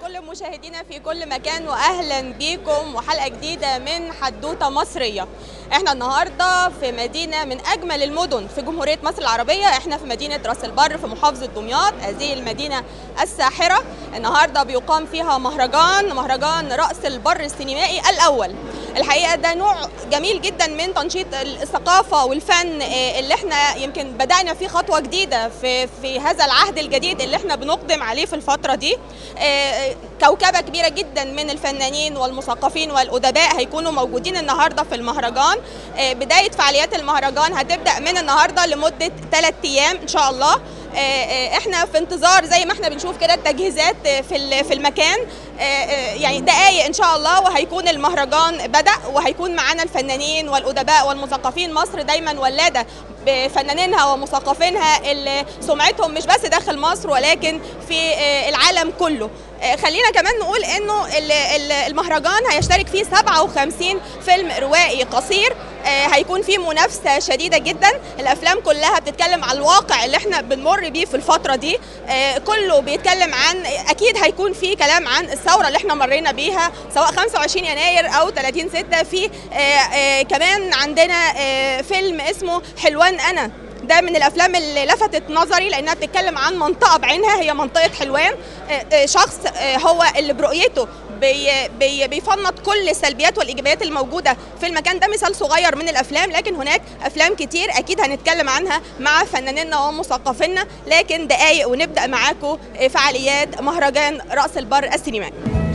كل مشاهدينا في كل مكان واهلا بيكم وحلقه جديده من حدوته مصريه احنا النهارده في مدينه من اجمل المدن في جمهوريه مصر العربيه احنا في مدينه راس البر في محافظه دمياط هذه المدينه الساحره النهارده بيقام فيها مهرجان مهرجان راس البر السينمائي الاول الحقيقه ده نوع جميل جدا من تنشيط الثقافه والفن آه، اللي احنا يمكن بدانا فيه خطوه جديده في في هذا العهد الجديد اللي احنا بنقدم عليه في الفتره دي آه، كوكبه كبيره جدا من الفنانين والمثقفين والادباء هيكونوا موجودين النهارده في المهرجان آه، بدايه فعاليات المهرجان هتبدا من النهارده لمده ثلاث ايام ان شاء الله آه، آه، احنا في انتظار زي ما احنا بنشوف كده التجهيزات آه، في ال- في المكان آه، آه، يعني دقايق ان شاء الله وهيكون المهرجان بدا وهيكون معانا الفنانين والادباء والمثقفين مصر دايما ولاده بفنانينها ومثقفينها اللي سمعتهم مش بس داخل مصر ولكن في آه، العالم كله آه، خلينا كمان نقول انه ال- ال- المهرجان هيشترك فيه 57 فيلم روائي قصير آه، هيكون فيه منافسه شديده جدا الافلام كلها بتتكلم على الواقع اللي احنا بنمر بيه في الفتره دي آه، كله بيتكلم عن اكيد هيكون فيه كلام عن الثوره اللي احنا مرينا بيها سواء 25 يناير او 30 6 في آه، آه، كمان عندنا آه، فيلم اسمه حلوان انا ده من الافلام اللي لفتت نظري لانها بتتكلم عن منطقه بعينها هي منطقه حلوان آه، آه، شخص آه، هو اللي برؤيته بي بي بيفنط كل السلبيات والايجابيات الموجوده في المكان ده مثال صغير من الافلام لكن هناك افلام كتير اكيد هنتكلم عنها مع فنانينا ومثقفينا لكن دقايق ونبدا معاكم آه، فعاليات مهرجان راس البر السينمائي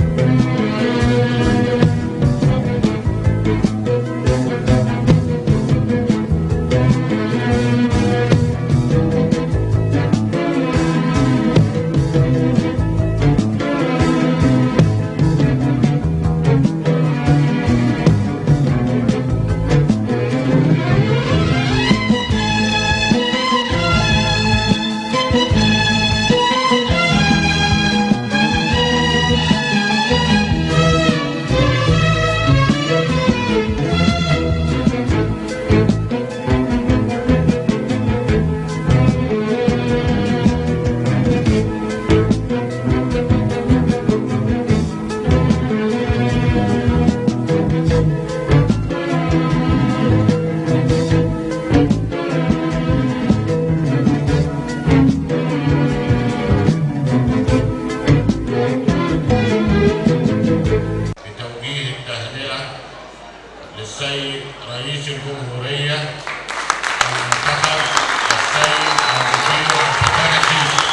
بتوجيه التهنئة للسيد رئيس الجمهورية المنتخب السيد المشير عبد الفتاح السيسي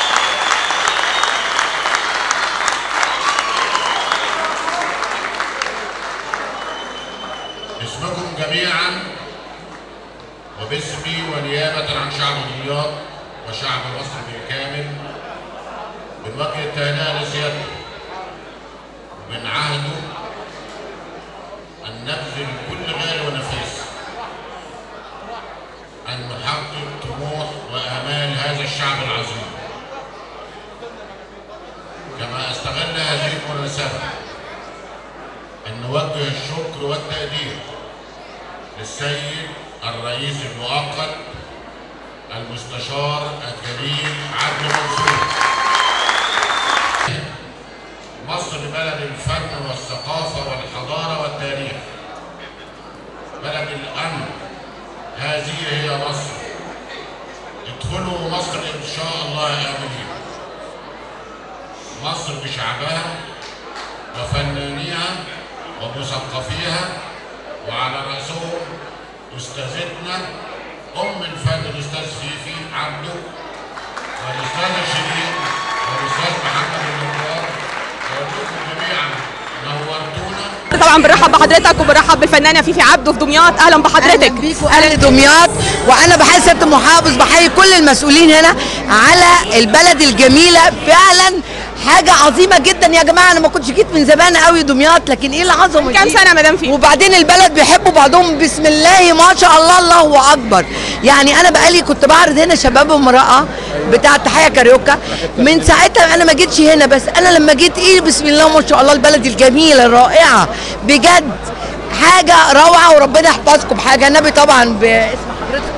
باسمكم جميعا وباسمي ونيابة عن شعب دمياط وشعب مصر بالكامل بنوجه التهنئة لسيادته من عهده أن نبذل كل غالي ونفيس أن نحقق طموح وآمال هذا الشعب العظيم كما أستغل هذه المناسبة أن نوجه الشكر والتقدير للسيد الرئيس المؤقت المستشار الجليل عبد منصور مصر بلد الفن والثقافة والحضارة والتاريخ بلد الأمن هذه هي مصر ادخلوا مصر إن شاء الله آمنين مصر بشعبها وفنانيها ومثقفيها وعلى رأسهم أستاذتنا أم الفن الأستاذ فيفي عبده والأستاذ شيرين والأستاذ محمد النجار وأرجوكم جميعا نورتونا طبعا بنرحب بحضرتك وبنرحب بالفنانه فيفي عبده في دمياط اهلا بحضرتك اهلا بيك واهلا دمياط وانا بحيي سياده المحافظ بحيي كل المسؤولين هنا على البلد الجميله فعلا حاجه عظيمه جدا يا جماعه انا ما كنتش جيت من زمان قوي دمياط لكن ايه العظمه كام دي؟ سنه مدام فيفي وبعدين البلد بيحبوا بعضهم بسم الله ما شاء الله الله اكبر يعني انا بقالي كنت بعرض هنا شباب وامراه بتاع تحيه كاريوكا من ساعتها انا ما جيتش هنا بس انا لما جيت ايه بسم الله ما شاء الله البلد الجميله الرائعه بجد حاجه روعه وربنا يحفظكم حاجه النبي طبعا باسم حضرتك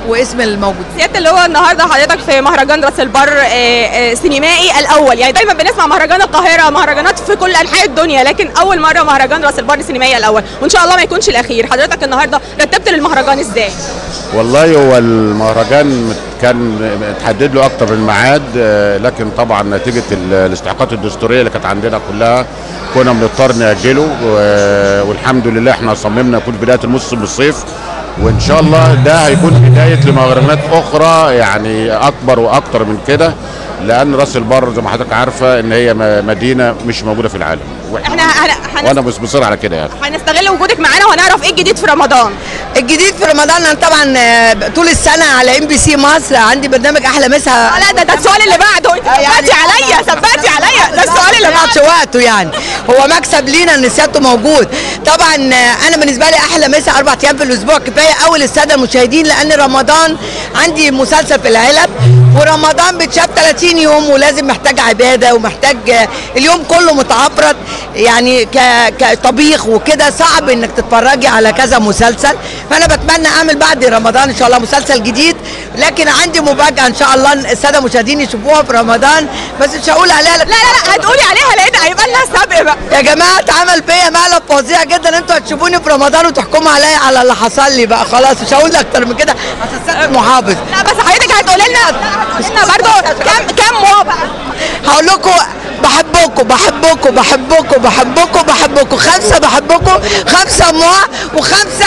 واسم الموجود سياده اللي هو النهارده حضرتك في مهرجان راس البر آه، آه، سينمائي الاول يعني دايما بنسمع مهرجان القاهره مهرجانات في كل انحاء الدنيا لكن اول مره مهرجان راس البر سينمائي الاول وان شاء الله ما يكونش الاخير حضرتك النهارده رتبت للمهرجان ازاي والله هو المهرجان كان اتحدد له اكتر من ميعاد آه، لكن طبعا نتيجه ال- الاستحقاقات الدستوريه اللي كانت عندنا كلها كنا بنضطر ناجله و- والحمد لله احنا صممنا يكون بدايه الموسم الصيف وان شاء الله ده هيكون بدايه لمهرجانات اخرى يعني اكبر واكتر من كده لان راس البر زي ما حضرتك عارفه ان هي م- مدينه مش موجوده في العالم وإحنا- احنا هن- هن- وانا مش مصر على كده يعني هنستغل وجودك معانا وهنعرف ايه الجديد في رمضان الجديد في رمضان انا طبعا آه، طول السنه على ام بي سي مصر عندي برنامج احلى مسا آه، لا ده ده السؤال اللي بعده انت ثبتي عليا ثبتي عليا ده السؤال اللي ما بعده ضاعش وقته يعني هو مكسب لينا ان سيادته موجود طبعا آه، انا بالنسبه لي احلى مسا اربع ايام في الاسبوع كفايه اول الساده المشاهدين لان رمضان عندي مسلسل في العلب ورمضان بتشاف 30 يوم ولازم محتاج عباده ومحتاج آه، اليوم كله متعفرت يعني ك- كطبيخ وكده صعب انك تتفرجي على كذا مسلسل فانا بتمنى اعمل بعد رمضان ان شاء الله مسلسل جديد لكن عندي مفاجاه ان شاء الله الساده المشاهدين يشوفوها في رمضان بس مش هقول عليها لا لا لا هتقولي عليها لان هيبقى لنا سبق بقى يا جماعه اتعمل فيا مقلب فظيع جدا انتوا هتشوفوني في رمضان وتحكموا عليا على اللي حصل لي بقى خلاص مش هقول اكتر من كده عشان السيد المحافظ لا بس حضرتك هتقولي لنا هتقولي لنا برضه كام كام مو بقى هقول لكم بحبكم بحبكم بحبكم بحبكم بحبكم خمسه بحبكم خمسه موا وخمسه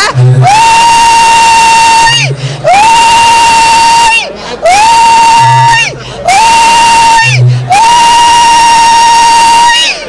أوي! أوي! أوي! أوي! أوي!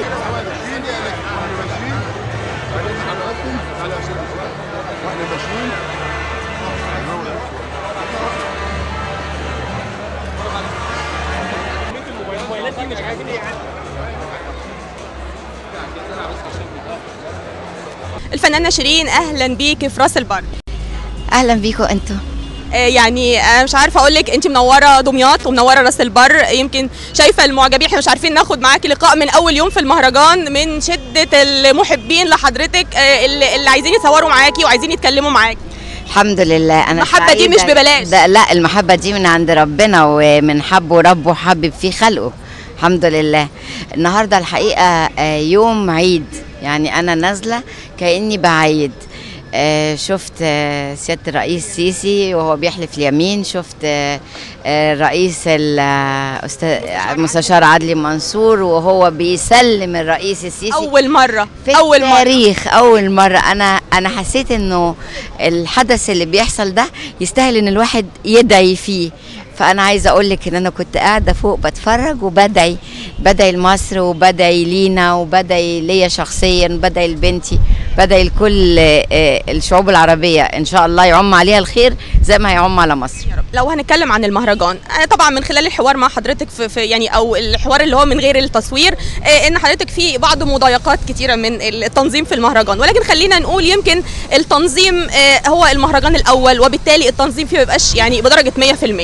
الفنانه شيرين اهلا بيكي في راس البر اهلا بيكم انتوا آه، يعني انا مش عارفه اقول لك انت منوره دمياط ومنوره راس البر يمكن شايفه المعجبين احنا مش عارفين ناخد معاكي لقاء من اول يوم في المهرجان من شده المحبين لحضرتك آه، اللي, اللي عايزين يتصوروا معاكي وعايزين يتكلموا معاكي الحمد لله انا المحبة دي سعيدة مش ببلاش. ده لا المحبه دي من عند ربنا ومن حبه ربه حبب فيه خلقه الحمد لله النهارده الحقيقه آه، يوم عيد يعني انا نازله كاني بعيد آه، شفت آه، سياده الرئيس سيسي وهو بيحلف اليمين شفت آه، آه، رئيس الاستاذ المستشار عدلي منصور وهو بيسلم الرئيس السيسي اول مره في اول مره التاريخ اول مره انا انا حسيت انه الحدث اللي بيحصل ده يستاهل ان الواحد يدعي فيه فانا عايزه اقول لك ان انا كنت قاعده فوق بتفرج وبدعي بدعي لمصر وبدعي لينا وبدعي ليا شخصيا بدعي لبنتي بدعي لكل آه، الشعوب العربيه ان شاء الله يعم عليها الخير زي ما هيعم على مصر لو هنتكلم عن المهرجان أنا طبعا من خلال الحوار مع حضرتك في, في يعني او الحوار اللي هو من غير التصوير آه، ان حضرتك في بعض مضايقات كتيره من التنظيم في المهرجان ولكن خلينا نقول يمكن التنظيم آه، هو المهرجان الاول وبالتالي التنظيم فيه ما بيبقاش يعني بدرجه 100%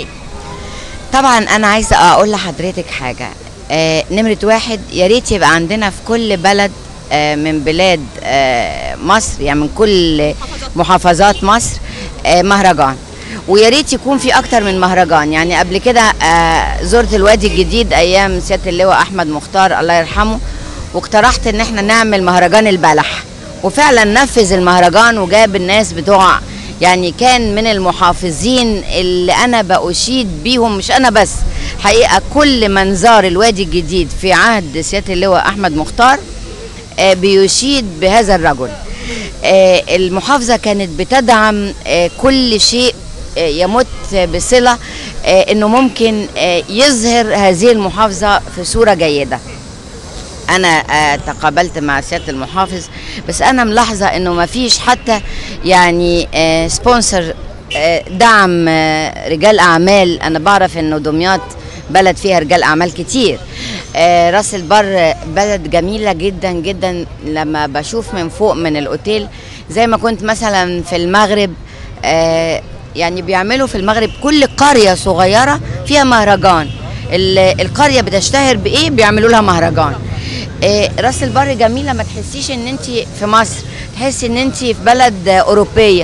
طبعا انا عايزه اقول لحضرتك حاجه آه نمره واحد يا ريت يبقى عندنا في كل بلد آه من بلاد آه مصر يعني من كل محافظات مصر آه مهرجان ويا ريت يكون في اكتر من مهرجان يعني قبل كده آه زرت الوادي الجديد ايام سياده اللواء احمد مختار الله يرحمه واقترحت ان احنا نعمل مهرجان البلح وفعلا نفذ المهرجان وجاب الناس بتوع يعني كان من المحافظين اللي انا بأشيد بيهم مش انا بس حقيقه كل من زار الوادي الجديد في عهد سياده اللواء احمد مختار آه، بيشيد بهذا الرجل آه، المحافظه كانت بتدعم آه، كل شيء آه، يمت بصله آه، انه ممكن آه، يظهر هذه المحافظه في صوره جيده انا آه، تقابلت مع سياده المحافظ بس انا ملاحظه انه ما فيش حتى يعني آه، سبونسر آه، دعم آه، رجال اعمال انا بعرف انه دمياط بلد فيها رجال اعمال كتير آه، راس البر بلد جميله جدا جدا لما بشوف من فوق من الاوتيل زي ما كنت مثلا في المغرب آه، يعني بيعملوا في المغرب كل قريه صغيره فيها مهرجان ال- القريه بتشتهر بايه بيعملوا لها مهرجان آه، راس البر جميله ما تحسيش ان انت في مصر تحسي ان انت في بلد آه، اوروبيه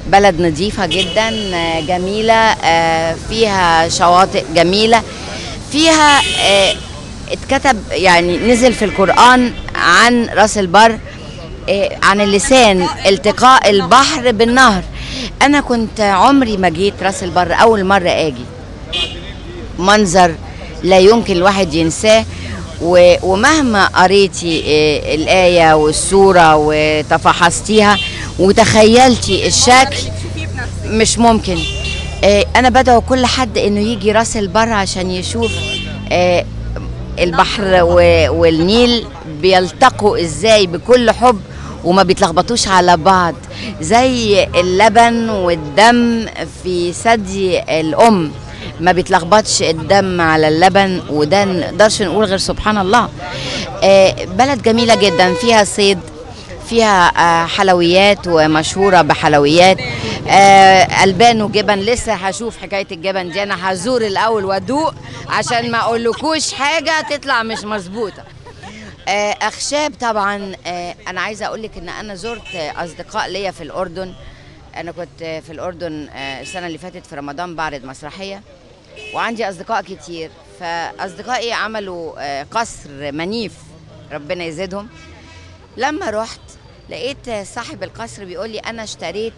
بلد نظيفة جدا آه، جميلة آه، فيها شواطئ جميلة فيها آه، اتكتب يعني نزل في القرآن عن راس البر آه، عن اللسان التقاء البحر بالنهر أنا كنت عمري ما جيت راس البر أول مرة أجي منظر لا يمكن الواحد ينساه و- ومهما قريتي آه، الآية والسورة وتفحصتيها وتخيلتي الشكل مش ممكن آه، أنا بدعو كل حد إنه يجي راس البر عشان يشوف آه، البحر و- والنيل بيلتقوا إزاي بكل حب وما بيتلخبطوش على بعض زي اللبن والدم في ثدي الأم ما بيتلخبطش الدم على اللبن وده نقدرش نقول غير سبحان الله آه، بلد جميلة جدا فيها صيد فيها آه، حلويات ومشهورة بحلويات آه، ألبان وجبن لسه هشوف حكاية الجبن دي أنا هزور الأول وأدوق عشان ما أقولكوش حاجة تطلع مش مظبوطة آه، أخشاب طبعا آه، أنا عايزة أقولك إن أنا زرت آه، أصدقاء ليا في الأردن أنا كنت آه، في الأردن آه، السنة اللي فاتت في رمضان بعرض مسرحية وعندي أصدقاء كتير فأصدقائي عملوا آه، قصر منيف ربنا يزيدهم لما رحت لقيت صاحب القصر بيقول لي انا اشتريت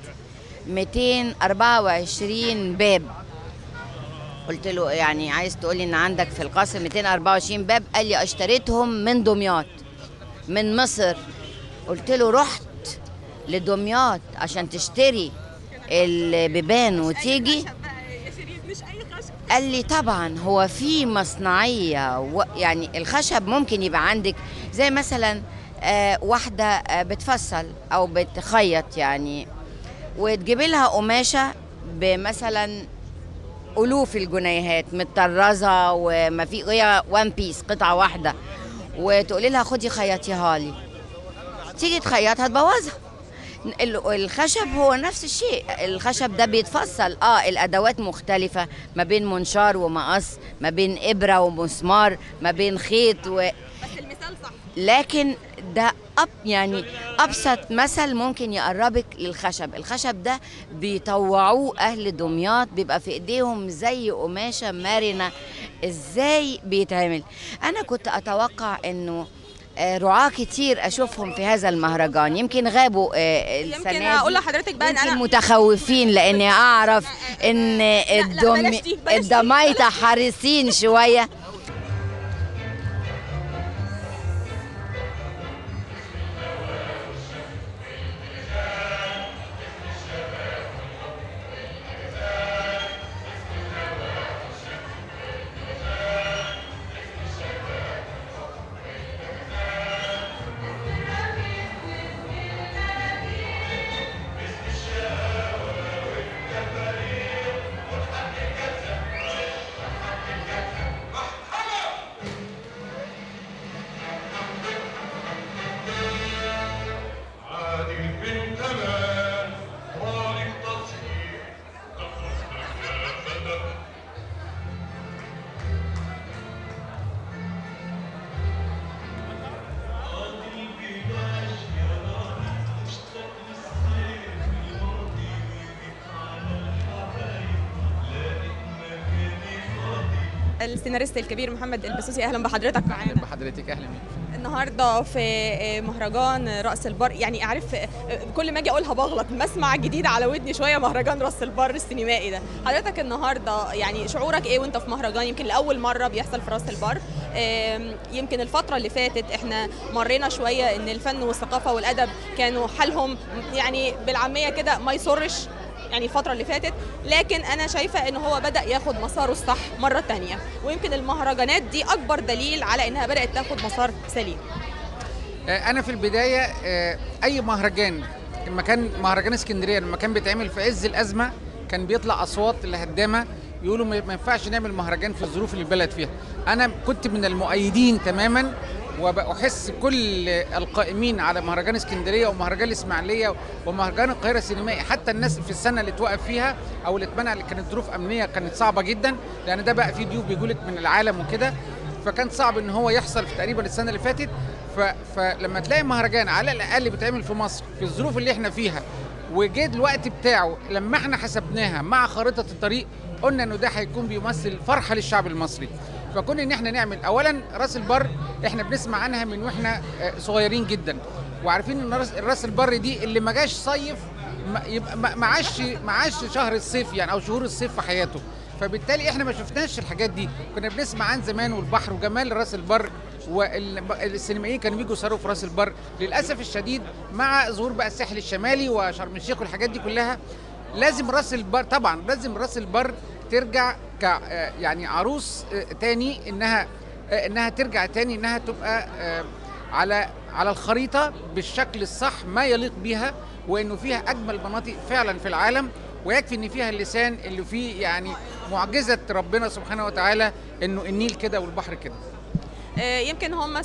224 باب قلت له يعني عايز تقول لي ان عندك في القصر 224 باب قال لي اشتريتهم من دمياط من مصر قلت له رحت لدمياط عشان تشتري البيبان وتيجي قال لي طبعا هو في مصنعيه و- يعني الخشب ممكن يبقى عندك زي مثلا آه، واحده آه، بتفصل او بتخيط يعني وتجيبي لها قماشه بمثلا الوف الجنيهات متطرزه وما في هي وان بيس قطعه واحده وتقولي لها خدي خيطيها لي تيجي تخيطها تبوظها ال- الخشب هو نفس الشيء الخشب ده بيتفصل اه الادوات مختلفه ما بين منشار ومقص ما بين ابره ومسمار ما بين خيط و... بس المثال صح لكن ده أب يعني ابسط مثل ممكن يقربك للخشب الخشب ده بيطوعوه اهل دمياط بيبقى في ايديهم زي قماشه مرنه ازاي بيتعمل انا كنت اتوقع انه آه، رعاة كتير اشوفهم في هذا المهرجان يمكن غابوا آه، السنه يمكن دي. اقول لحضرتك بقى ان يمكن انا متخوفين لاني اعرف ان لا، الدم بلاش دي، بلاش دي. الدمايطه حريصين شويه عادل بن تمام طارق تصحيح قصصك يا فتى السيناريست الكبير محمد البسوسي اهلا بحضرتك معانا بحضرتك اهلا بيك النهارده في مهرجان راس البر يعني عارف كل ما اجي اقولها بغلط مسمع جديد على ودني شويه مهرجان راس البر السينمائي ده حضرتك النهارده يعني شعورك ايه وانت في مهرجان يمكن لاول مره بيحصل في راس البر آم، يمكن الفتره اللي فاتت احنا مرينا شويه ان الفن والثقافه والادب كانوا حالهم يعني بالعاميه كده ما يسرش يعني الفترة اللي فاتت لكن أنا شايفة إن هو بدأ ياخد مساره الصح مرة تانية ويمكن المهرجانات دي أكبر دليل على إنها بدأت تاخد مسار سليم آه، انا في البدايه آه، اي مهرجان لما كان مهرجان اسكندريه لما كان بيتعمل في عز الازمه كان بيطلع اصوات الهدامه يقولوا ما ما ينفعش نعمل مهرجان في الظروف اللي البلد فيها انا كنت من المؤيدين تماما وبحس كل القائمين على مهرجان اسكندريه ومهرجان الاسماعيليه ومهرجان القاهره السينمائي حتى الناس في السنه اللي توقف فيها او اللي اتمنع اللي كانت ظروف امنيه كانت صعبه جدا لان ده بقى فيه ضيوف بيجوا لك من العالم وكده فكان صعب ان هو يحصل في تقريبا السنه اللي فاتت ف... فلما تلاقي مهرجان على الاقل بيتعمل في مصر في الظروف اللي احنا فيها وجه الوقت بتاعه لما احنا حسبناها مع خارطه الطريق قلنا انه ده هيكون بيمثل فرحه للشعب المصري فكون ان احنا نعمل اولا راس البر احنا بنسمع عنها من واحنا آه، صغيرين جدا وعارفين ان راس راس البر دي اللي ما جاش صيف ما يبقى ما ما عاش ما عاش شهر الصيف يعني او شهور الصيف في حياته فبالتالي احنا ما شفناش الحاجات دي كنا بنسمع عن زمان والبحر وجمال راس البر والسينمائيين كانوا بيجوا يصوروا في راس البر للاسف الشديد مع ظهور بقى الساحل الشمالي وشرم الشيخ والحاجات دي كلها لازم راس البر طبعا لازم راس البر ترجع ك آه، يعني عروس آه، تاني انها آه، انها ترجع تاني انها تبقى آه، على على الخريطه بالشكل الصح ما يليق بيها وانه فيها اجمل مناطق فعلا في العالم ويكفي ان فيها اللسان اللي فيه يعني معجزه ربنا سبحانه وتعالى انه النيل كده والبحر كده آه، يمكن هم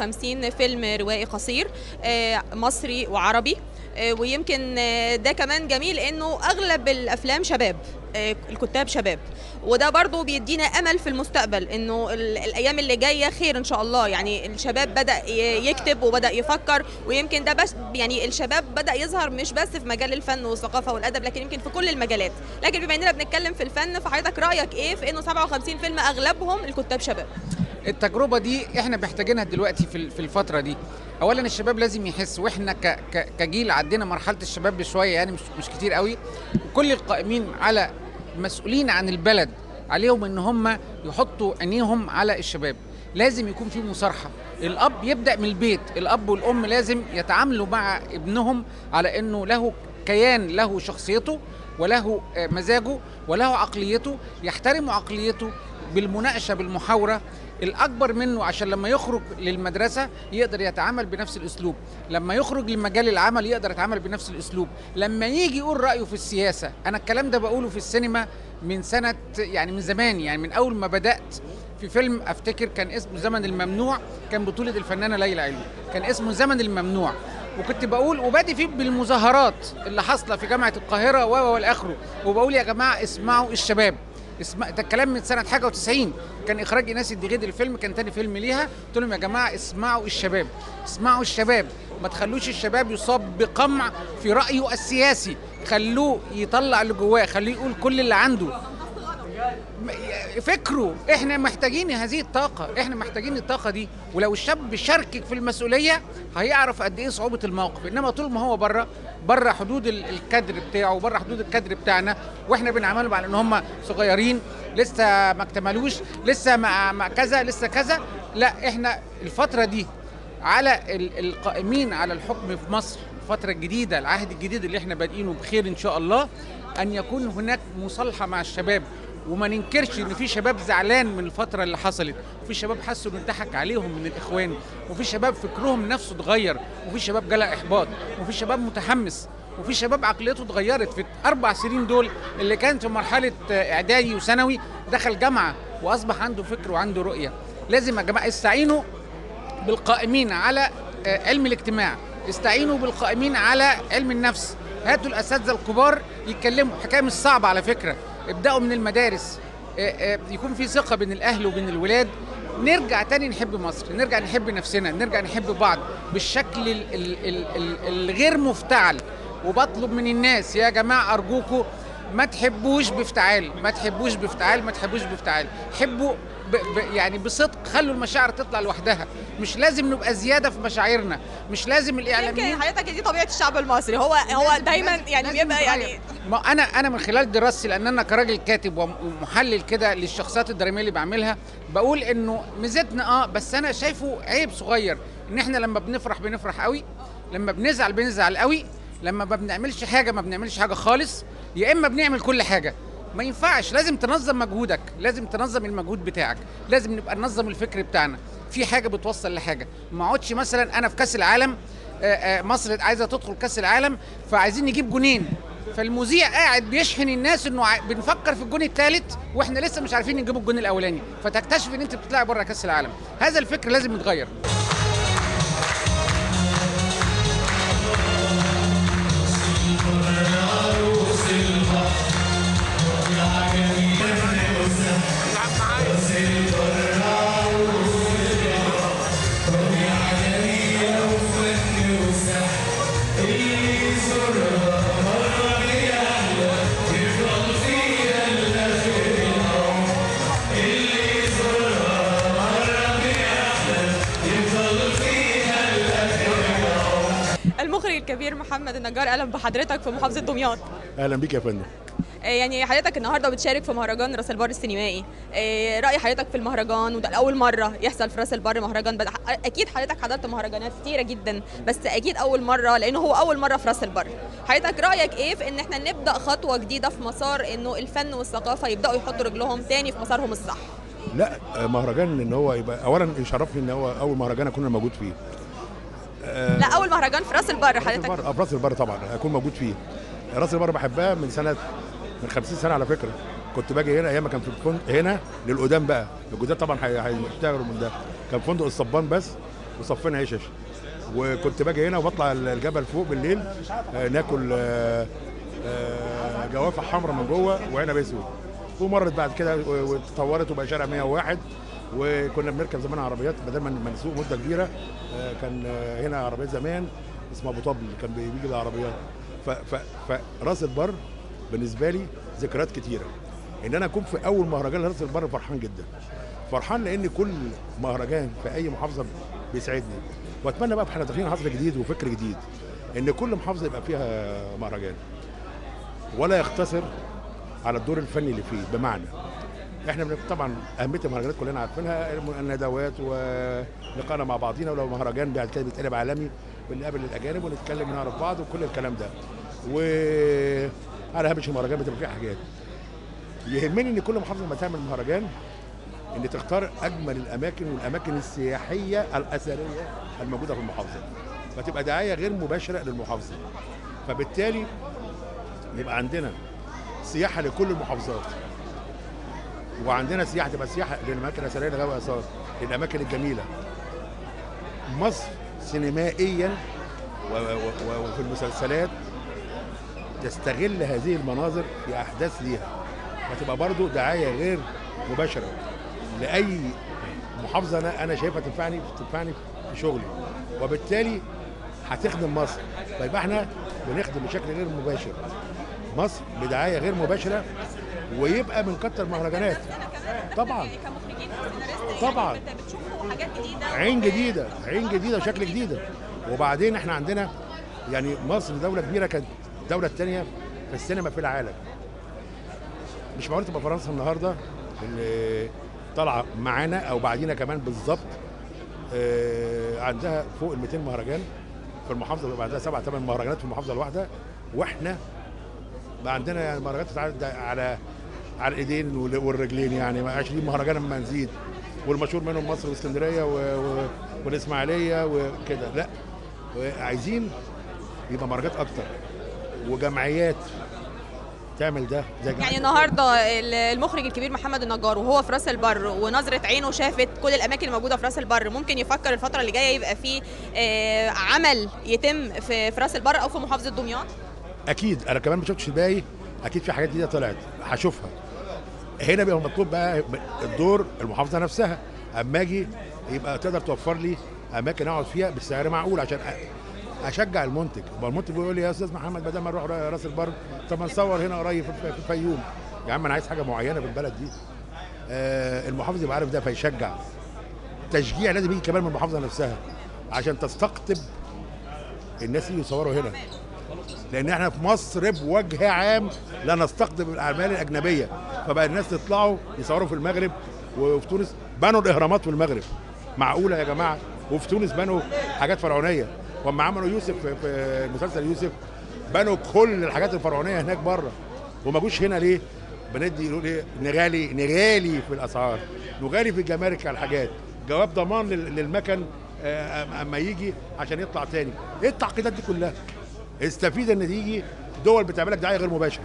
57 فيلم روائي قصير آه، مصري وعربي آه، ويمكن آه، ده كمان جميل انه اغلب الافلام شباب آه، الكتاب شباب وده برضو بيدينا امل في المستقبل انه ال- الايام اللي جايه خير ان شاء الله يعني الشباب بدا ي- يكتب وبدا يفكر ويمكن ده بس يعني الشباب بدا يظهر مش بس في مجال الفن والثقافه والادب لكن يمكن في كل المجالات لكن بما اننا بنتكلم في الفن فحضرتك رايك ايه في انه 57 فيلم اغلبهم الكتاب شباب التجربه دي احنا محتاجينها دلوقتي في ال- في الفتره دي اولا الشباب لازم يحس واحنا ك ك كجيل عدينا مرحله الشباب بشويه يعني مش مش كتير قوي وكل القائمين على مسؤولين عن البلد عليهم ان هم يحطوا عينيهم على الشباب لازم يكون في مصارحه الاب يبدا من البيت الاب والام لازم يتعاملوا مع ابنهم على انه له كيان له شخصيته وله آه، مزاجه وله عقليته يحترموا عقليته بالمناقشه بالمحاوره الاكبر منه عشان لما يخرج للمدرسه يقدر يتعامل بنفس الاسلوب لما يخرج لمجال العمل يقدر يتعامل بنفس الاسلوب لما يجي يقول رايه في السياسه انا الكلام ده بقوله في السينما من سنه يعني من زمان يعني من اول ما بدات في فيلم افتكر كان اسمه زمن الممنوع كان بطوله الفنانه ليلى علوي كان اسمه زمن الممنوع وكنت بقول وبادي فيه بالمظاهرات اللي حاصله في جامعه القاهره و والاخره وبقول يا جماعه اسمعوا الشباب اسمع ده الكلام من سنه حاجه و90 كان اخراج ايناس الدغيدي الفيلم كان تاني فيلم ليها قلت لهم يا جماعه اسمعوا الشباب اسمعوا الشباب ما تخلوش الشباب يصاب بقمع في رايه السياسي خلوه يطلع اللي جواه خلوه يقول كل اللي عنده فكروا احنا محتاجين هذه الطاقة احنا محتاجين الطاقة دي ولو الشاب شاركك في المسؤولية هيعرف قد ايه صعوبة الموقف انما طول ما هو بره بره حدود ال- الكادر بتاعه بره حدود الكادر بتاعنا واحنا بنعاملهم على ان هم صغيرين لسه ما اكتملوش لسه ما ما كذا لسه كذا لا احنا الفترة دي على ال- القائمين على الحكم في مصر الفترة الجديدة العهد الجديد اللي احنا بادئينه بخير ان شاء الله ان يكون هناك مصالحة مع الشباب وما ننكرش ان في شباب زعلان من الفتره اللي حصلت وفي شباب حسوا انه اتضحك عليهم من الاخوان وفي شباب فكرهم نفسه اتغير وفي شباب جالها احباط وفي شباب متحمس وفي شباب عقليته اتغيرت في الاربع سنين دول اللي كان في مرحله آه، اعدادي وثانوي دخل جامعه واصبح عنده فكر وعنده رؤيه لازم يا جماعه استعينوا بالقائمين على آه، علم الاجتماع استعينوا بالقائمين على علم النفس هاتوا الاساتذه الكبار يتكلموا حكايه مش صعبه على فكره ابداوا من المدارس آه، آه، يكون في ثقه بين الاهل وبين الولاد نرجع تاني نحب مصر نرجع نحب نفسنا نرجع نحب بعض بالشكل ال- ال- ال- ال- الغير مفتعل وبطلب من الناس يا جماعه ارجوكم ما تحبوش بافتعال ما تحبوش بافتعال ما تحبوش بافتعال حبوا ب ب يعني بصدق خلوا المشاعر تطلع لوحدها مش لازم نبقى زياده في مشاعرنا مش لازم الاعلاميين يمكن حضرتك دي طبيعه الشعب المصري هو هو لازم- دايما لازم- يعني لازم بيبقى نغير. يعني ما انا انا من خلال دراستي لان انا كراجل كاتب وم- ومحلل كده للشخصيات الدراميه اللي بعملها بقول انه ميزتنا اه بس انا شايفه عيب صغير ان احنا لما بنفرح بنفرح قوي لما بنزعل بنزعل قوي لما ما بنعملش حاجه ما بنعملش حاجه خالص يا اما بنعمل كل حاجه ما ينفعش لازم تنظم مجهودك لازم تنظم المجهود بتاعك لازم نبقى ننظم الفكر بتاعنا في حاجه بتوصل لحاجه ما اقعدش مثلا انا في كاس العالم آه، آه، مصر عايزه تدخل كاس العالم فعايزين نجيب جونين فالمذيع قاعد بيشحن الناس انه ع- بنفكر في الجون الثالث واحنا لسه مش عارفين نجيب الجون الاولاني فتكتشف ان انت بتطلع بره كاس العالم هذا الفكر لازم يتغير محمد النجار اهلا بحضرتك في محافظه دمياط اهلا بيك يا فندم آه، يعني حضرتك النهارده بتشارك في مهرجان راس البر السينمائي آه، راي حضرتك في المهرجان وده اول مره يحصل في راس البر مهرجان بد... اكيد حضرتك حضرت مهرجانات كتيره جدا بس اكيد اول مره لانه هو اول مره في راس البر حضرتك رايك ايه في ان احنا نبدا خطوه جديده في مسار انه الفن والثقافه يبداوا يحطوا رجلهم تاني في مسارهم الصح لا آه، مهرجان ان هو يبقى اولا يشرفني ان هو اول مهرجان اكون أنا موجود فيه لا اول مهرجان في راس البر راس حضرتك البر آه، في راس البر طبعا اكون موجود فيه راس البر بحبها من سنه من 50 سنه على فكره كنت باجي هنا ايام ما كان في الفندق هنا للقدام بقى الجداد طبعا هي- هيشتغلوا من ده كان فندق الصبان بس وصفين عشش وكنت باجي هنا وبطلع الجبل فوق بالليل آه، ناكل آه، آه، جوافه حمراء من جوه وعنب اسود ومرت بعد كده و- واتطورت وبقى شارع 101 وكنا بنركب زمان عربيات بدل ما ما نسوق مده كبيره آه، كان آه، هنا عربيات زمان اسمها ابو طبل كان بيجي بالعربيات ف- ف- فراس البر بالنسبه لي ذكريات كتيره ان انا اكون في اول مهرجان لراس البر فرحان جدا فرحان لان كل مهرجان في اي محافظه بيسعدني واتمنى بقى احنا داخلين عصر جديد وفكر جديد ان كل محافظه يبقى فيها مهرجان ولا يقتصر على الدور الفني اللي فيه بمعنى احنا بن- طبعا اهميه المهرجانات كلنا عارفينها الم- الندوات ولقاءنا مع بعضينا ولو مهرجان بعد كده بيتقلب عالمي بنقابل الاجانب ونتكلم ونعرف بعض وكل الكلام ده وعلى هامش المهرجان بتبقى فيها حاجات يهمني ان كل محافظه لما تعمل مهرجان ان تختار اجمل الاماكن والاماكن السياحيه الاثريه الموجوده في المحافظه فتبقى دعايه غير مباشره للمحافظه فبالتالي يبقى عندنا سياحه لكل المحافظات وعندنا سياحه تبقى سياحه للاماكن الاثريه اللي غاويه اثار للاماكن الجميله مصر سينمائيا و- و- و- وفي المسلسلات تستغل هذه المناظر في احداث ليها فتبقى برضو دعايه غير مباشره لاي محافظه انا انا شايفها تنفعني تنفعني في شغلي وبالتالي هتخدم مصر فيبقى احنا بنخدم بشكل غير مباشر مصر بدعايه غير مباشره ويبقى بنكتر مهرجانات طبعا كمخرجين وسيناريست طبعاً. يعني انت بتشوفوا حاجات جديده عين جديده عين جديده وشكل جديده وبعدين احنا عندنا يعني مصر دوله كبيره كانت الدوله الثانيه في السينما في العالم مش معقول تبقى فرنسا النهارده اللي طالعه معانا او بعدينا كمان بالظبط آه، عندها فوق ال 200 مهرجان في المحافظه بيبقى عندها سبع ثمان مهرجانات في المحافظه الواحده واحنا بقى عندنا يعني مهرجانات تتعدى على على الايدين وال- والرجلين يعني 20 مهرجان اما نزيد والمشهور منهم مصر واسكندريه و... و... والاسماعيليه وكده لا عايزين يبقى مهرجانات اكتر وجمعيات تعمل ده زي يعني النهارده ال- المخرج الكبير محمد النجار وهو في راس البر ونظره عينه شافت كل الاماكن الموجوده في راس البر ممكن يفكر الفتره اللي جايه يبقى فيه آه، عمل يتم في في راس البر او في محافظه دمياط اكيد انا كمان ما شفتش الباقي اكيد في حاجات جديده طلعت هشوفها هنا بيبقى مطلوب بقى الدور المحافظه نفسها اما اجي يبقى تقدر توفر لي اماكن اقعد فيها بسعر معقول عشان أ- اشجع المنتج ما المنتج بيقول لي يا استاذ محمد بدل ما نروح راس البر طب ما نصور هنا قريب في في الفيوم يا عم انا عايز حاجه معينه في البلد دي آه المحافظ يبقى عارف ده فيشجع تشجيع لازم يجي كمان من المحافظه نفسها عشان تستقطب الناس اللي يصوروا هنا لان احنا في مصر بوجه عام لا نستقطب الاعمال الاجنبيه فبقى الناس يطلعوا يصوروا في المغرب وفي تونس بنوا الاهرامات في المغرب معقوله يا جماعه وفي تونس بنوا حاجات فرعونيه واما عملوا يوسف في- في مسلسل يوسف بنوا كل الحاجات الفرعونيه هناك بره وما جوش هنا ليه؟ بندي يقولوا ايه نغالي نغالي في الاسعار نغالي في الجمارك على الحاجات جواب ضمان لل- للمكن آه، أم- اما يجي عشان يطلع تاني ايه التعقيدات دي كلها استفيد ان تيجي دول بتعمل لك دعايه غير مباشره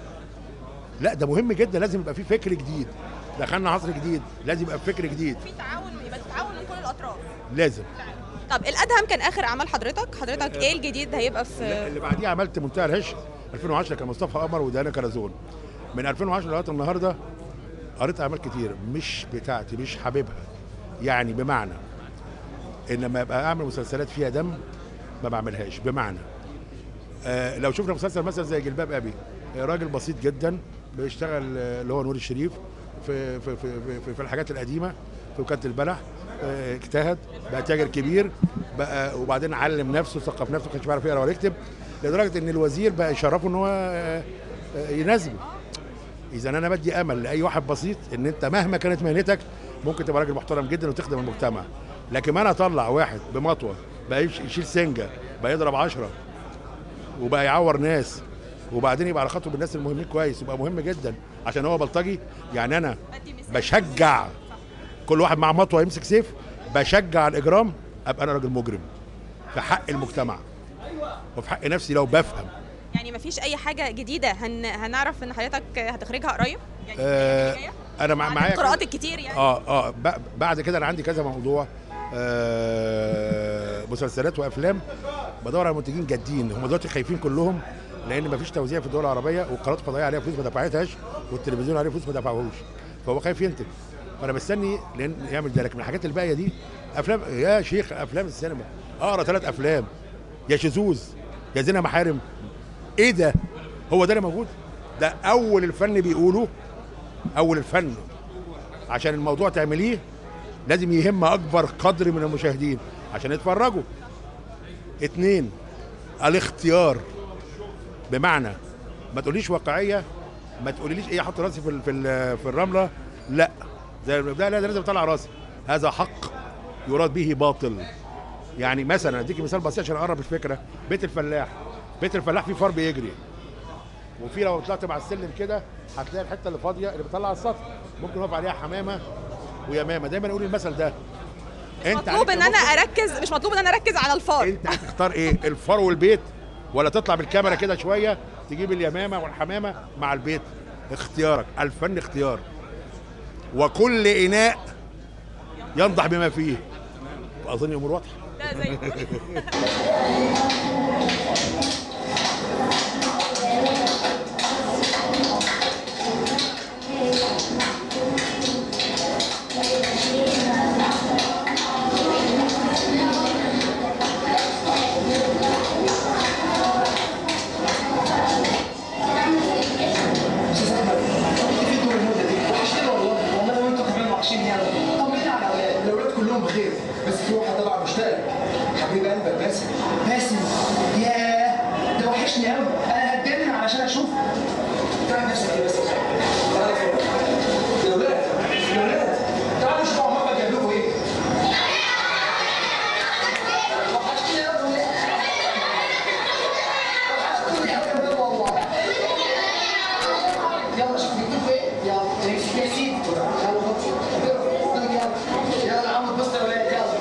لا ده مهم جدا لازم يبقى في فكر جديد دخلنا عصر جديد لازم يبقى في فكر جديد في تعاون يبقى تعاون من كل الاطراف لازم طب الادهم كان اخر اعمال حضرتك حضرتك ايه الجديد هيبقى في اللي بعديه عملت منتهى الهش 2010 كان مصطفى قمر ودانا كرزون من 2010 لغايه النهارده قريت اعمال كتير مش بتاعتي مش حاببها يعني بمعنى ان لما ابقى اعمل مسلسلات فيها دم ما بعملهاش بمعنى آه لو شفنا مسلسل مثلا زي جلباب ابي آه، راجل بسيط جدا بيشتغل آه، اللي هو نور الشريف في في في في, في الحاجات القديمه في وكاله البلح آه، اجتهد بقى تاجر كبير بقى وبعدين علم نفسه ثقف نفسه ما كانش بيعرف يقرا ولا يكتب لدرجه ان الوزير بقى يشرفه ان هو آه، آه، ينزل اذا انا بدي امل لاي واحد بسيط ان انت مهما كانت مهنتك ممكن تبقى راجل محترم جدا وتخدم المجتمع لكن ما انا اطلع واحد بمطوه بقى يش- يشيل سنجه بقى يضرب عشرة وبقى يعور ناس وبعدين يبقى علاقاته بالناس المهمين كويس يبقى مهم جدا عشان هو بلطجي يعني انا بشجع كل واحد مع مطوه يمسك سيف بشجع الاجرام ابقى انا راجل مجرم في حق المجتمع وفي حق نفسي لو بفهم يعني مفيش اي حاجه جديده هن... هنعرف ان حضرتك هتخرجها قريب يعني آه جاية؟ انا مع بعد معايا القراءات الكتير يعني اه اه ب- بعد كده انا عندي كذا موضوع آه مسلسلات وافلام بدور على منتجين جادين هم دلوقتي خايفين كلهم لان مفيش توزيع في الدول العربيه والقنوات الفضائيه عليها فلوس ما دفعتهاش والتلفزيون عليه فلوس ما دفعوهوش فهو خايف ينتج فانا مستني لان يعمل ده لكن الحاجات الباقيه دي افلام يا شيخ افلام السينما اقرا ثلاث افلام يا شذوذ يا زنا محارم ايه ده هو ده اللي موجود ده اول الفن بيقولوا اول الفن عشان الموضوع تعمليه لازم يهم اكبر قدر من المشاهدين عشان يتفرجوا اتنين الاختيار بمعنى ما تقوليش واقعيه ما تقوليليش ايه احط راسي في ال- في ال- في الرمله لا زي لا لا لازم اطلع راسي هذا حق يراد به باطل يعني مثلا اديك مثال بسيط عشان اقرب الفكره بيت الفلاح بيت الفلاح فيه فار بيجري وفي لو طلعت مع السلم كده هتلاقي الحته اللي فاضيه اللي بتطلع على السطح ممكن يقف عليها حمامه ويمامه دايما اقول المثل ده انت مطلوب عليك ان انا المخرج، اركز مش مطلوب ان انا اركز على الفار انت هتختار ايه الفار والبيت ولا تطلع بالكاميرا كده شويه تجيب اليمامه والحمامه مع البيت اختيارك الفن اختيار وكل اناء ينضح بما فيه اظن الامور واضحه ده زي الفل. والله وانتوا كمان وحشين يعني طمني على الاولاد الاولاد كلهم بخير بس في واحد طبعا مشتاق حبيب قلبك باسم باسم ياه ده وحشني قوي انا هتجنن علشان اشوفه تعب نفسك يا باسم تعالى فوق. يا اولاد يا اولاد تعالوا شوفوا ماما جاب لكم ايه وحشتني يا اولاد وحشتني قوي يا ولاد والله يلا شوف بيكون فين يلا نمشي يا سيدي يلا خد يلا يلا يا عم بص يا ولاد يلا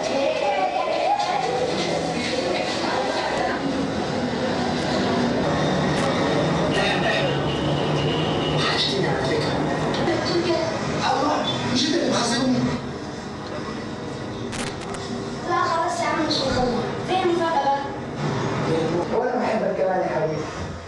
وحشتني على فكره الله مش انت اللي محذرني لا خلاص يا عم مش مخلص فين المفاجأة بقى؟ وانا بحبك كمان يا حبيبي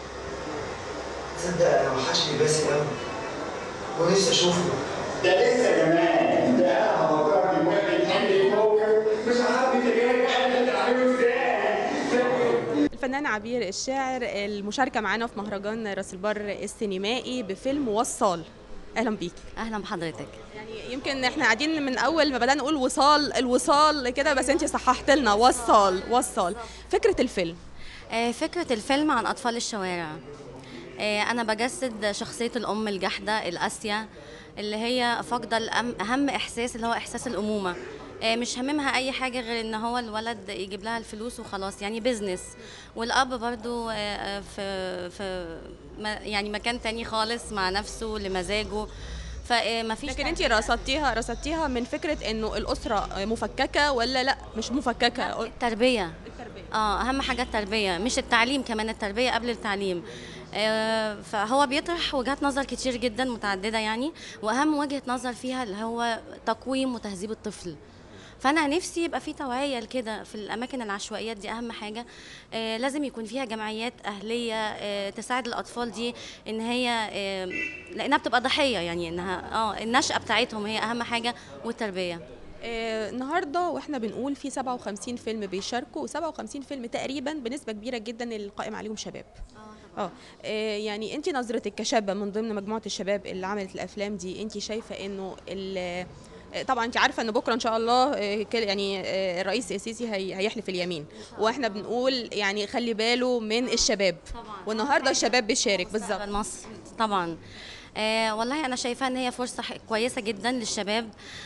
تصدق انا وحشني باسم قوي ونفسي اشوفه ده لسه كمان ده انا هفكرني واحد حل البوكر مش عارف انت جاي قاعد تعمله ازاي الفنان عبير الشاعر المشاركه معانا في مهرجان راس البر السينمائي بفيلم وصال اهلا بيك اهلا بحضرتك يعني يمكن احنا قاعدين من اول ما بدانا نقول وصال الوصال كده بس انت صححت لنا وصال وصال فكره الفيلم آه، فكره الفيلم عن اطفال الشوارع آه، انا بجسد شخصيه الام الجحده القاسيه اللي هي فاقده الأم- اهم احساس اللي هو احساس الامومه آه، مش هممها اي حاجه غير ان هو الولد يجيب لها الفلوس وخلاص يعني بيزنس والاب برضو آه، آه، في في ما- يعني مكان تاني خالص مع نفسه لمزاجه فما فيش لكن انت رصدتيها رصدتيها من فكره انه الاسره مفككه ولا لا مش مفككه التربيه التربيه اه اهم حاجه التربيه مش التعليم كمان التربيه قبل التعليم آه فهو بيطرح وجهات نظر كتير جدا متعدده يعني واهم وجهه نظر فيها اللي هو تقويم وتهذيب الطفل فانا نفسي يبقى في توعيه لكده في الاماكن العشوائيات دي اهم حاجه آه لازم يكون فيها جمعيات اهليه آه تساعد الاطفال دي ان هي آه لانها بتبقى ضحيه يعني انها اه النشأه بتاعتهم هي اهم حاجه والتربيه آه، النهارده واحنا بنقول في 57 فيلم بيشاركوا و57 فيلم تقريبا بنسبه كبيره جدا القائم عليهم شباب اه آه، يعني انت نظرتك كشابه من ضمن مجموعه الشباب اللي عملت الافلام دي انت شايفه انه ال- آه، طبعا انت عارفه ان بكره ان شاء الله آه، كل- يعني آه، الرئيس السيسي هي- هيحلف اليمين واحنا بنقول يعني خلي باله من الشباب والنهارده الشباب بيشارك بالظبط مستقبل مصر طبعا آه والله انا شايفاها ان هي فرصه ح- كويسه جدا للشباب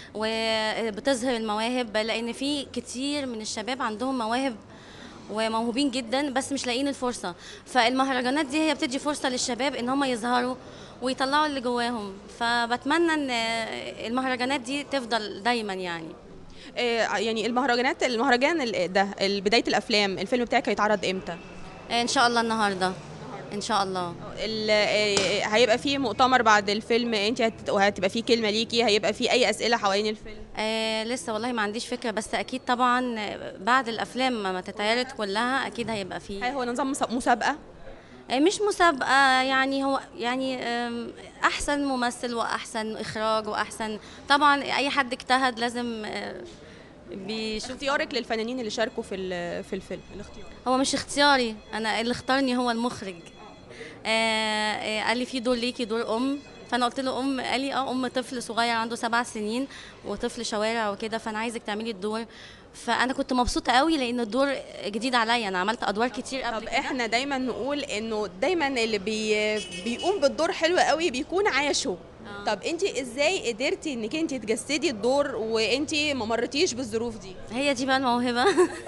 وبتظهر المواهب لان في كتير من الشباب عندهم مواهب وموهوبين جدا بس مش لاقيين الفرصه فالمهرجانات دي هي بتدي فرصه للشباب ان هم يظهروا ويطلعوا اللي جواهم فبتمنى ان آه، المهرجانات دي تفضل دايما يعني آه، يعني المهرجانات المهرجان ال- ده ال- بدايه الافلام الفيلم بتاعك هيتعرض امتى آه، ان شاء الله النهارده ان شاء الله ال- آه، هيبقى فيه مؤتمر بعد الفيلم انت هت- وهتبقى فيه كلمه ليكي هيبقى فيه اي اسئله حوالين الفيلم آه لسه والله ما عنديش فكره بس اكيد طبعا آه، بعد الافلام ما تتعرض كلها اكيد هيبقى فيه هو نظام مس- مسابقه آه، مش مسابقة يعني هو يعني آم، أحسن ممثل وأحسن إخراج وأحسن طبعا أي حد اجتهد لازم آه، بيشوف اختيارك للفنانين اللي شاركوا في ال- في الفيلم الاختيار هو مش اختياري أنا اللي اختارني هو المخرج آه، آه، قال لي في دور ليكي دور أم فأنا قلت له أم قال لي أه أم طفل صغير عنده سبع سنين وطفل شوارع وكده فأنا عايزك تعملي الدور فأنا كنت مبسوطة قوي لأن الدور جديد عليا أنا عملت أدوار كتير قبل طب احنا دايما نقول انه دايما اللي بي بيقوم بالدور حلو قوي بيكون عايشه طب انت ازاي قدرتي انك انت تجسدي الدور وانت ما مرتيش بالظروف دي هي دي بقى الموهبه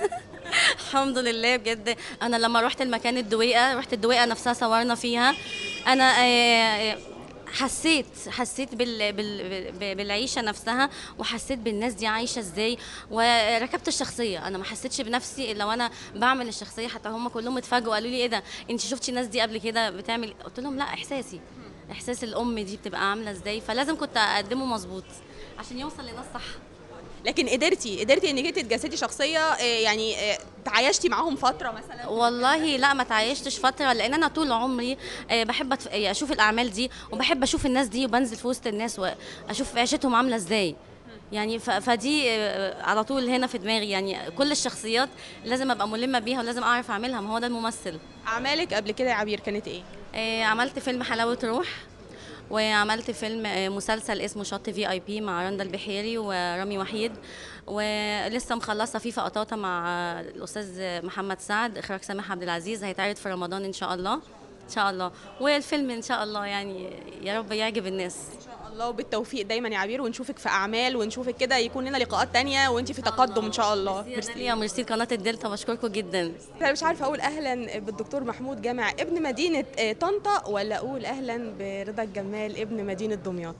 الحمد لله بجد انا لما رحت المكان الدويقه رحت الدويقه نفسها صورنا فيها انا آه، آه، حسيت حسيت بال بال بال- بالعيشه نفسها وحسيت بالناس دي عايشه ازاي وركبت الشخصيه انا ما حسيتش بنفسي الا وانا بعمل الشخصيه حتى هم كلهم اتفاجئوا قالوا لي ايه ده انت شفتي الناس دي قبل كده بتعمل قلت لهم لا احساسي احساس الام دي بتبقى عامله ازاي فلازم كنت اقدمه مظبوط عشان يوصل لناس صح لكن قدرتي قدرتي انك انت تجسدي شخصيه آه، يعني آه، تعايشتي معاهم فتره مثلا والله لا ما تعايشتش فتره لان انا طول عمري آه، بحب أتف- آه، اشوف الاعمال دي وبحب اشوف الناس دي وبنزل في وسط الناس واشوف عيشتهم عامله ازاي يعني ف- فدي آه، على طول هنا في دماغي يعني كل الشخصيات لازم ابقى ملمه بيها ولازم اعرف اعملها ما هو ده الممثل اعمالك قبل كده يا عبير كانت ايه آه، عملت فيلم حلاوه روح وعملت فيلم آه، مسلسل اسمه شط في اي بي مع رندا البحيري ورامي وحيد ولسه مخلصه فيفا قطاطا مع آه، الاستاذ محمد سعد اخراج سامح عبد العزيز هيتعرض في رمضان ان شاء الله ان شاء الله والفيلم ان شاء الله يعني يا رب يعجب الناس ان شاء الله وبالتوفيق دايما يا عبير ونشوفك في اعمال ونشوفك كده يكون لنا لقاءات تانية وانت في تقدم ان شاء الله ميرسي ميرسي قناه الدلتا بشكركم جدا انا مش عارفه اقول اهلا بالدكتور محمود جامع ابن مدينه آه، طنطا ولا اقول اهلا برضا الجمال ابن مدينه دمياط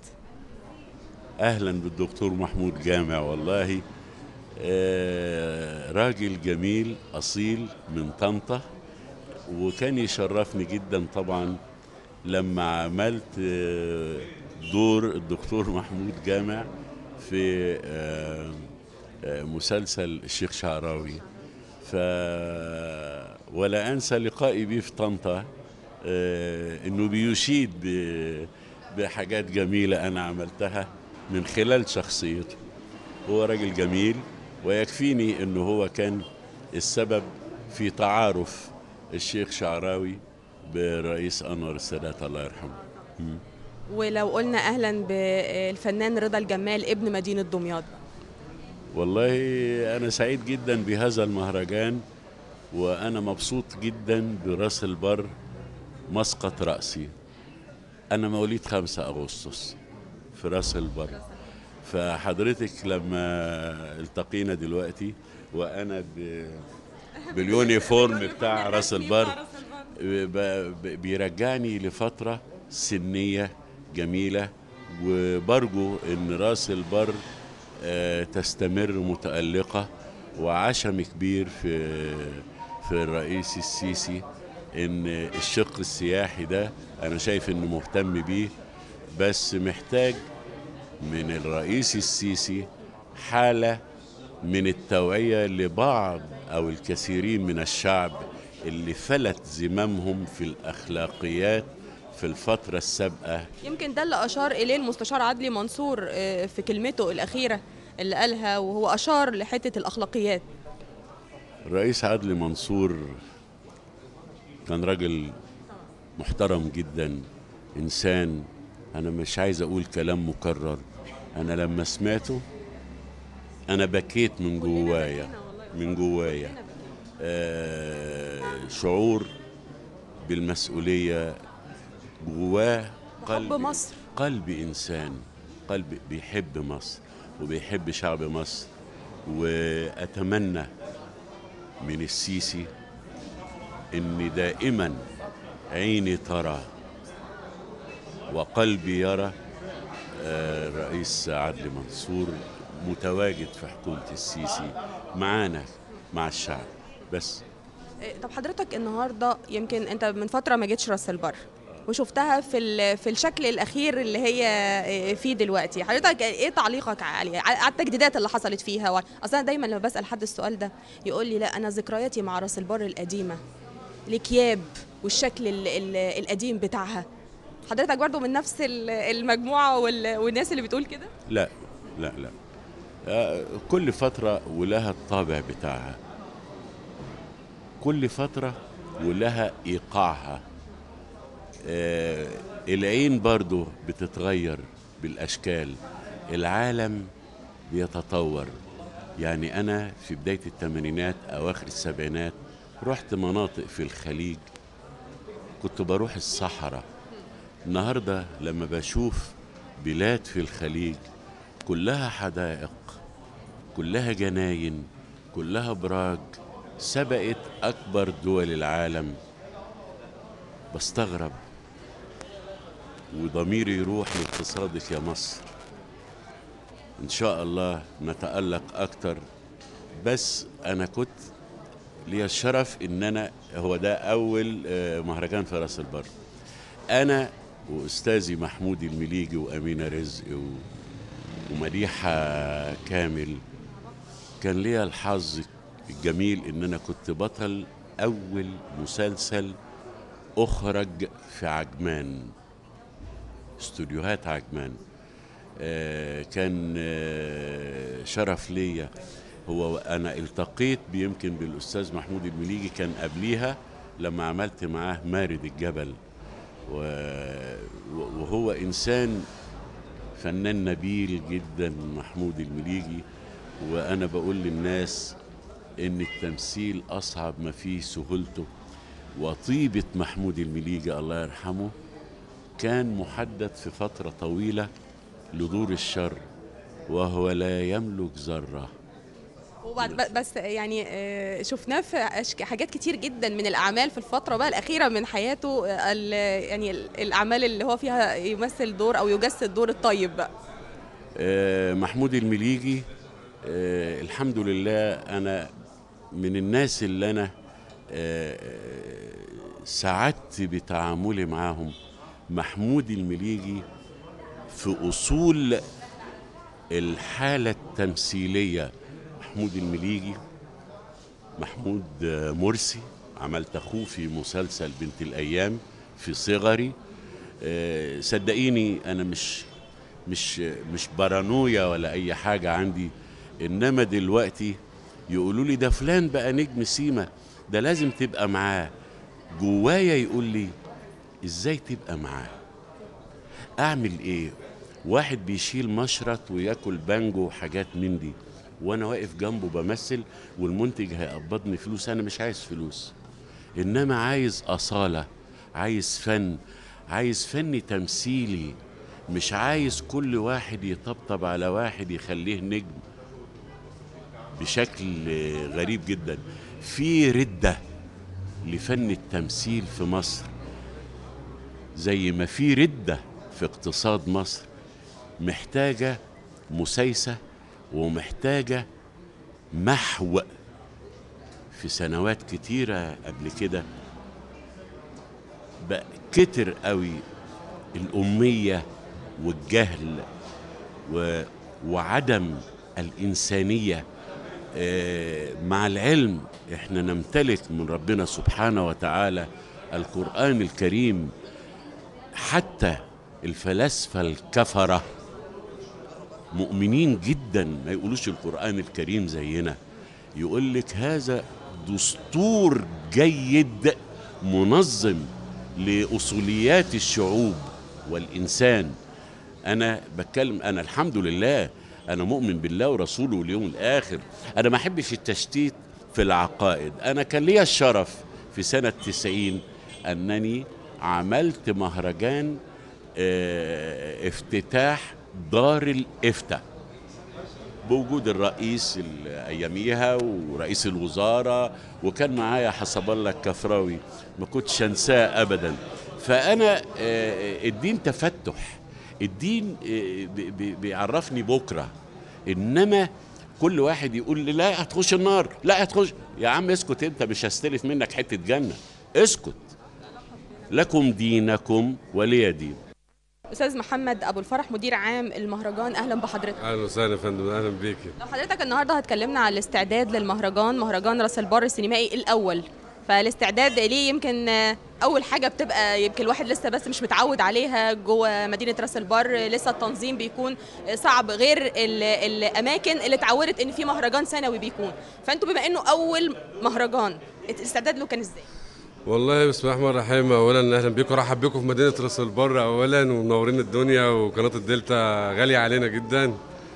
اهلا بالدكتور محمود جامع والله آه، راجل جميل اصيل من طنطا وكان يشرفني جدا طبعا لما عملت آه، دور الدكتور محمود جامع في آه، آه، مسلسل الشيخ شعراوي ف ولا انسى لقائي بيه في طنطا آه، انه بيشيد ب- بحاجات جميله انا عملتها من خلال شخصيته هو راجل جميل ويكفيني انه هو كان السبب في تعارف الشيخ شعراوي بالرئيس انور السادات الله يرحمه مم. ولو قلنا اهلا بالفنان رضا الجمال ابن مدينه دمياط والله أنا سعيد جدا بهذا المهرجان وأنا مبسوط جدا براس البر مسقط رأسي أنا مواليد 5 أغسطس في راس البر فحضرتك لما التقينا دلوقتي وأنا ب... باليونيفورم بتاع راس البر ب... ب... بيرجعني لفترة سنية جميلة وبرجو إن راس البر آه، تستمر متألقة وعشم كبير في في الرئيس السيسي ان الشق السياحي ده انا شايف انه مهتم بيه بس محتاج من الرئيس السيسي حالة من التوعية لبعض او الكثيرين من الشعب اللي فلت زمامهم في الاخلاقيات في الفترة السابقة يمكن ده اللي اشار اليه المستشار عدلي منصور آه، في كلمته الاخيره اللي قالها وهو اشار لحته الاخلاقيات الرئيس عدلي منصور كان راجل محترم جدا انسان انا مش عايز اقول كلام مكرر انا لما سمعته انا بكيت من جوايا من جوايا آه شعور بالمسؤوليه جواه قلب مصر. قلب انسان قلب بيحب مصر وبيحب شعب مصر واتمنى من السيسي ان دائما عيني ترى وقلبي يرى آه، الرئيس عدلي منصور متواجد في حكومة السيسي معانا مع الشعب بس إيه، طب حضرتك النهارده يمكن انت من فتره ما جيتش راس البر وشفتها في ال- في الشكل الاخير اللي هي إيه، فيه دلوقتي حضرتك ايه تعليقك عليه على على التجديدات اللي حصلت فيها و- اصلا دايما لما بسال حد السؤال ده يقول لي لا انا ذكرياتي مع راس البر القديمه الكياب والشكل ال ال القديم بتاعها حضرتك برضو من نفس ال- المجموعه وال- والناس اللي بتقول كده لا لا لا آه، كل فترة ولها الطابع بتاعها كل فترة ولها إيقاعها آه، العين برضو بتتغير بالأشكال العالم بيتطور يعني أنا في بداية الثمانينات أواخر السبعينات رحت مناطق في الخليج كنت بروح الصحراء النهارده لما بشوف بلاد في الخليج كلها حدائق كلها جناين كلها براج سبقت اكبر دول العالم بستغرب وضميري يروح لاقتصادك يا مصر ان شاء الله نتالق اكتر بس انا كنت لي الشرف ان انا هو ده اول آه، مهرجان في راس البر انا واستاذي محمود المليجي وامينه رزق و... ومديحه كامل كان ليا الحظ الجميل ان انا كنت بطل اول مسلسل اخرج في عجمان استوديوهات عجمان آه، كان آه، شرف ليا هو انا التقيت بيمكن بالاستاذ محمود المليجي كان قبليها لما عملت معاه مارد الجبل و- وهو انسان فنان نبيل جدا محمود المليجي وانا بقول للناس ان التمثيل اصعب ما فيه سهولته وطيبه محمود المليجي الله يرحمه كان محدد في فتره طويله لدور الشر وهو لا يملك ذره وبعد ب- بس يعني آه، شفناه في أشك- حاجات كتير جدا من الاعمال في الفتره بقى الاخيره من حياته آه، ال- يعني ال- الاعمال اللي هو فيها يمثل دور او يجسد دور الطيب بقى آه، محمود المليجي آه، الحمد لله انا من الناس اللي انا آه، سعدت بتعاملي معاهم محمود المليجي في اصول الحاله التمثيليه محمود المليجي محمود آه، مرسي عملت اخوه في مسلسل بنت الايام في صغري آه، صدقيني انا مش مش مش بارانويا ولا اي حاجه عندي انما دلوقتي يقولوا لي ده فلان بقى نجم سيما ده لازم تبقى معاه جوايا يقول لي ازاي تبقى معاه اعمل ايه واحد بيشيل مشرط وياكل بانجو وحاجات من دي وانا واقف جنبه بمثل والمنتج هيقبضني فلوس انا مش عايز فلوس انما عايز اصاله عايز فن عايز فن تمثيلي مش عايز كل واحد يطبطب على واحد يخليه نجم بشكل غريب جدا في رده لفن التمثيل في مصر زي ما في رده في اقتصاد مصر محتاجه مسايسه ومحتاجه محو في سنوات كتيره قبل كده بقى كتر قوي الاميه والجهل و... وعدم الانسانيه آه، مع العلم احنا نمتلك من ربنا سبحانه وتعالى القران الكريم حتى الفلاسفه الكفره مؤمنين جدا ما يقولوش القرآن الكريم زينا يقول لك هذا دستور جيد منظم لأصوليات الشعوب والإنسان انا بتكلم انا الحمد لله انا مؤمن بالله ورسوله واليوم الاخر انا ما احبش التشتيت في العقائد انا كان ليا الشرف في سنه 90 انني عملت مهرجان آه، افتتاح دار الافتاء بوجود الرئيس ال- اياميها ورئيس الوزاره وكان معايا حسب الله الكفراوي ما كنتش انساه ابدا فانا آه، الدين تفتح الدين آه، بي- بي- بيعرفني بكره انما كل واحد يقول لي لا هتخش النار لا هتخش يا عم اسكت انت مش هستلف منك حته جنه اسكت لكم دينكم ولي دين استاذ محمد ابو الفرح مدير عام المهرجان اهلا بحضرتك اهلا وسهلا يا فندم اهلا بيكي لو حضرتك النهارده هتكلمنا على الاستعداد للمهرجان مهرجان راس البر السينمائي الاول فالاستعداد ليه يمكن آه، اول حاجه بتبقى يمكن الواحد لسه بس مش متعود عليها جوه مدينه راس البر لسه التنظيم بيكون آه، صعب غير ال- الاماكن اللي اتعودت ان في مهرجان سنوي بيكون فانتوا بما انه اول مهرجان الاستعداد له كان ازاي والله بسم الله الرحمن الرحيم اولا اهلا بيكم رحب بيكم في مدينه راس البر اولا ومنورين الدنيا وقناه الدلتا غاليه علينا جدا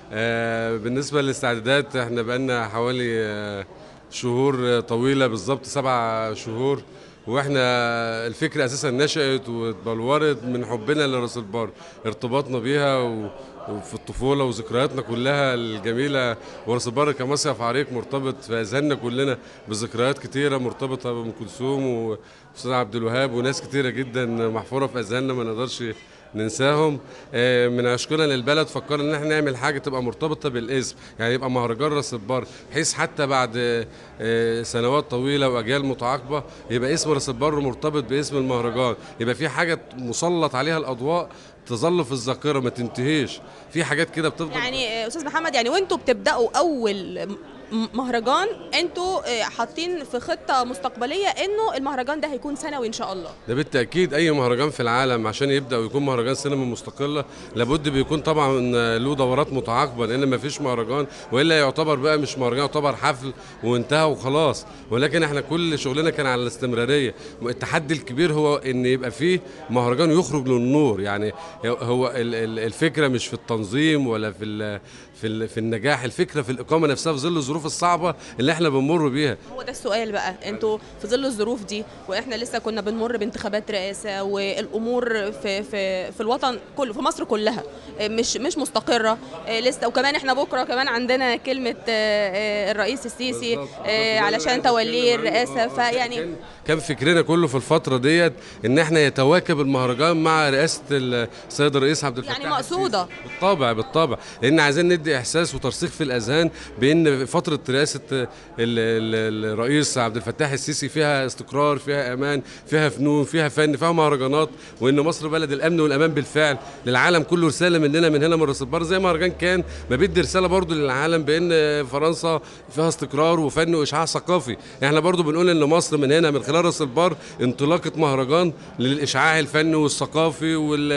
آه بالنسبه للاستعدادات احنا بقالنا حوالي آه شهور طويله بالظبط سبع شهور واحنا الفكره اساسا نشات واتبلورت من حبنا لراس البر ارتباطنا بيها و وفي الطفوله وذكرياتنا كلها الجميله وراس البر كمصيف عريق مرتبط في اذهاننا كلنا بذكريات كتيره مرتبطه بام كلثوم واستاذ عبد الوهاب وناس كتيره جدا محفوره في اذهاننا ما نقدرش ننساهم آه، من عشقنا للبلد فكرنا ان احنا نعمل حاجه تبقى مرتبطه بالاسم يعني يبقى مهرجان راس البر بحيث حتى بعد آه، سنوات طويله واجيال متعاقبه يبقى اسم راس البر مرتبط باسم المهرجان يبقى في حاجه مسلط عليها الاضواء تظل في الذاكره ما تنتهيش في حاجات كده بتفضل يعني آه، استاذ محمد يعني وانتوا بتبداوا اول م- مهرجان انتوا آه، حاطين في خطه مستقبليه انه المهرجان ده هيكون سنوي ان شاء الله ده بالتاكيد اي مهرجان في العالم عشان يبدا ويكون مهرجان سينما مستقله لابد بيكون طبعا له دورات متعاقبه لان ما فيش مهرجان والا يعتبر بقى مش مهرجان يعتبر حفل وانتهى وخلاص ولكن احنا كل شغلنا كان على الاستمراريه التحدي الكبير هو ان يبقى فيه مهرجان يخرج للنور يعني هو ال- ال- الفكره مش في التنظيم ولا في ال في ال في النجاح الفكره في الاقامه نفسها في ظل الظروف الصعبه اللي احنا بنمر بيها هو ده السؤال بقى انتوا في ظل الظروف دي واحنا لسه كنا بنمر بانتخابات رئاسه والامور في في في الوطن كله في مصر كلها اه، مش مش مستقره اه، لسه وكمان احنا بكره كمان عندنا كلمه اه، اه، الرئيس السيسي اه، علشان توليه الرئاسه فيعني كان فكرنا كله في الفتره ديت ان احنا يتواكب المهرجان مع رئاسه السيد الرئيس عبد الفتاح يعني مقصوده بالطبع بالطبع لان عايزين ندي احساس وترسيخ في الاذهان بان فتره رئاسه ال- ال- الرئيس عبد الفتاح السيسي فيها استقرار فيها امان فيها فنون فيها فن فيها مهرجانات وان مصر بلد الامن والامان بالفعل للعالم كله رساله مننا من هنا من راس البر زي مهرجان كان ما بيدي رساله برضو للعالم بان فرنسا فيها استقرار وفن واشعاع ثقافي احنا برضو بنقول ان مصر من هنا من خلال راس البر انطلاقه مهرجان للاشعاع الفني والثقافي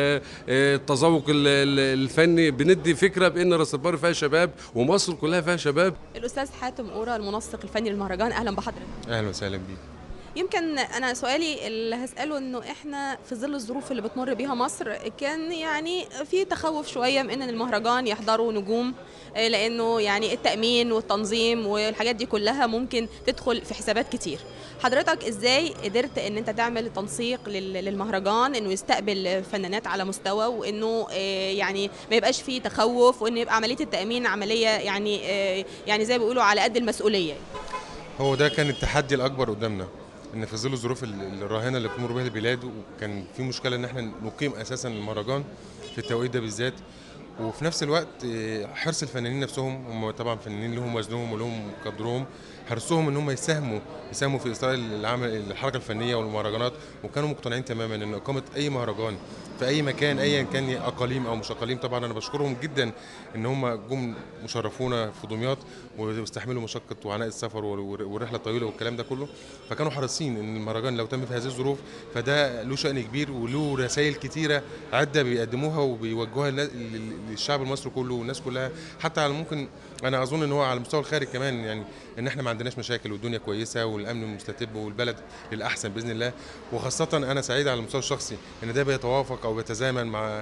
والتذوق الفني بندي فكره بان راس البر فيها شباب ومصر كلها فيها شباب الاستاذ حاتم اورا المنسق الفني للمهرجان اهلا بحضرتك اهلا وسهلا بيك يمكن انا سؤالي اللي هساله انه احنا في ظل الظروف اللي بتمر بيها مصر كان يعني في تخوف شويه من ان المهرجان يحضروا نجوم آه، لانه يعني التامين والتنظيم والحاجات دي كلها ممكن تدخل في حسابات كتير حضرتك ازاي قدرت ان انت تعمل تنسيق لل- للمهرجان انه يستقبل فنانات على مستوى وانه آه، يعني ما يبقاش فيه تخوف وان يبقى عمليه التامين عمليه يعني آه، يعني زي ما بيقولوا على قد المسؤوليه هو ده كان التحدي الاكبر قدامنا ان في ظل الظروف ال- الراهنه اللي بتمر بها البلاد وكان في مشكله ان احنا نقيم اساسا المهرجان في التوقيت ده بالذات وفي نفس الوقت آه، حرص الفنانين نفسهم هم طبعا فنانين لهم وزنهم ولهم قدرهم حرصهم ان هم يساهموا يساهموا في اصدار العمل الحركه الفنيه والمهرجانات وكانوا مقتنعين تماما ان اقامه اي مهرجان في اي مكان ايا كان اقاليم او مش اقاليم طبعا انا بشكرهم جدا ان هم جم مشرفونا في دمياط واستحملوا مشقه وعناء السفر وال- والرحله الطويله والكلام ده كله فكانوا حريصين ان المهرجان لو تم في هذه الظروف فده له شان كبير وله رسائل كتيره عده بيقدموها وبيوجهوها للنا- لل- للشعب المصري كله والناس كلها حتى على ممكن انا اظن ان هو على مستوى الخارج كمان يعني ان احنا ما عندناش مشاكل والدنيا كويسه والامن مستتب والبلد للاحسن باذن الله وخاصه انا سعيد على المستوى الشخصي ان ده بيتوافق او بيتزامن مع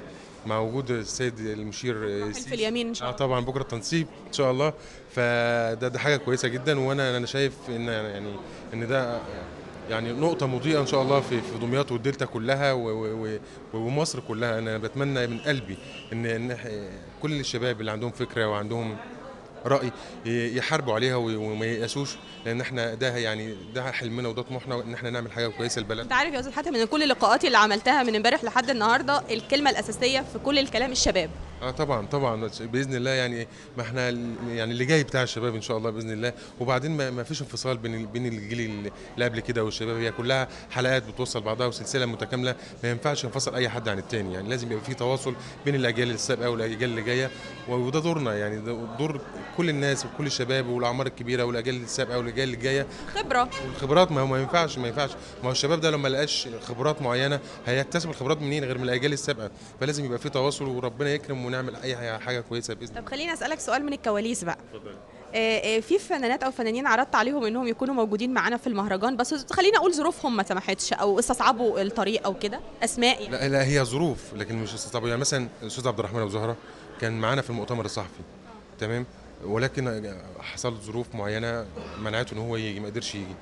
مع وجود السيد المشير في اليمين ان شاء اه الله طبعا بكره التنصيب ان شاء الله فده ده حاجه كويسه جدا وانا انا شايف ان يعني ان ده يعني نقطة مضيئة إن شاء الله في في دمياط والدلتا كلها و- و- و- ومصر كلها أنا بتمنى من قلبي إن إن إح- كل الشباب اللي عندهم فكرة وعندهم رأي ي- يحاربوا عليها و- وما ييأسوش لأن إحنا ده يعني ده حلمنا وده طموحنا إن إحنا نعمل حاجة كويسة للبلد انت عارف يا استاذ حاتم من كل اللقاءات اللي عملتها من امبارح لحد النهارده الكلمه الاساسيه في كل الكلام الشباب اه طبعا طبعا باذن الله يعني ما احنا ال- يعني اللي جاي بتاع الشباب ان شاء الله باذن الله وبعدين ما, ما فيش انفصال بين ال- بين الجيل اللي قبل كده والشباب هي كلها حلقات بتوصل بعضها وسلسله متكامله ما ينفعش ينفصل اي حد عن التاني يعني لازم يبقى في تواصل بين الاجيال السابقه والاجيال اللي جايه وده دورنا يعني ده دور كل الناس وكل الشباب والاعمار الكبيره والاجيال السابقه والاجيال اللي جايه خبره والخبرات ما هو ما ينفعش ما ينفعش ما هو الشباب ده لما لقاش خبرات معينه هيكتسب الخبرات منين غير من الاجيال السابقه فلازم يبقى في تواصل وربنا يكرم ونعمل اي حاجه كويسه باذن طب خليني اسالك سؤال من الكواليس بقى آه، آه، في فنانات او فنانين عرضت عليهم انهم يكونوا موجودين معانا في المهرجان بس خلينا اقول ظروفهم ما سمحتش او استصعبوا الطريق او كده اسماء يعني لا لا هي ظروف لكن مش استطاعوا يعني مثلا الاستاذ عبد الرحمن ابو زهره كان معانا في المؤتمر الصحفي تمام ولكن حصلت ظروف معينه منعته ان هو يجي ما قدرش يجي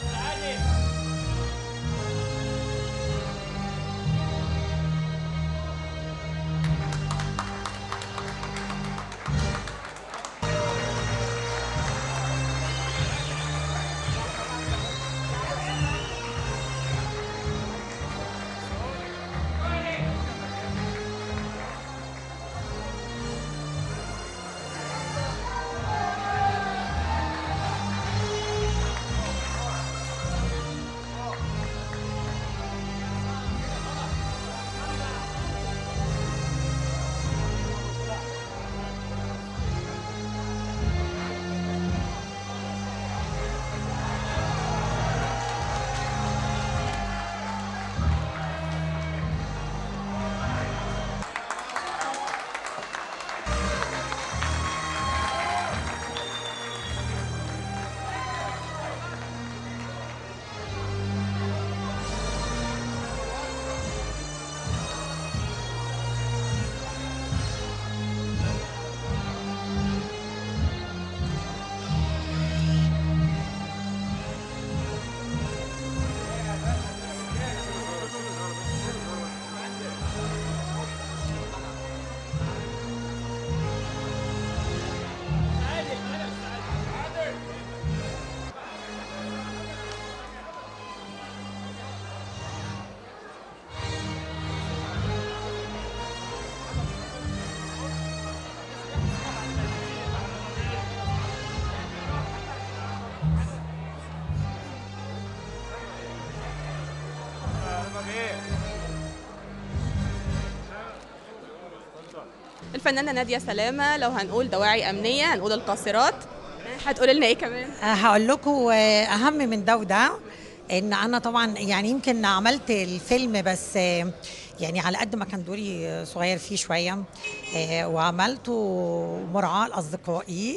الفنانه ناديه سلامه لو هنقول دواعي امنيه هنقول القاصرات هتقولي لنا ايه كمان هقول لكم آه، اهم من ده وده ان انا طبعا يعني يمكن عملت الفيلم بس آه، يعني على قد ما كان دوري آه، صغير فيه شويه آه، وعملته مراعاه لاصدقائي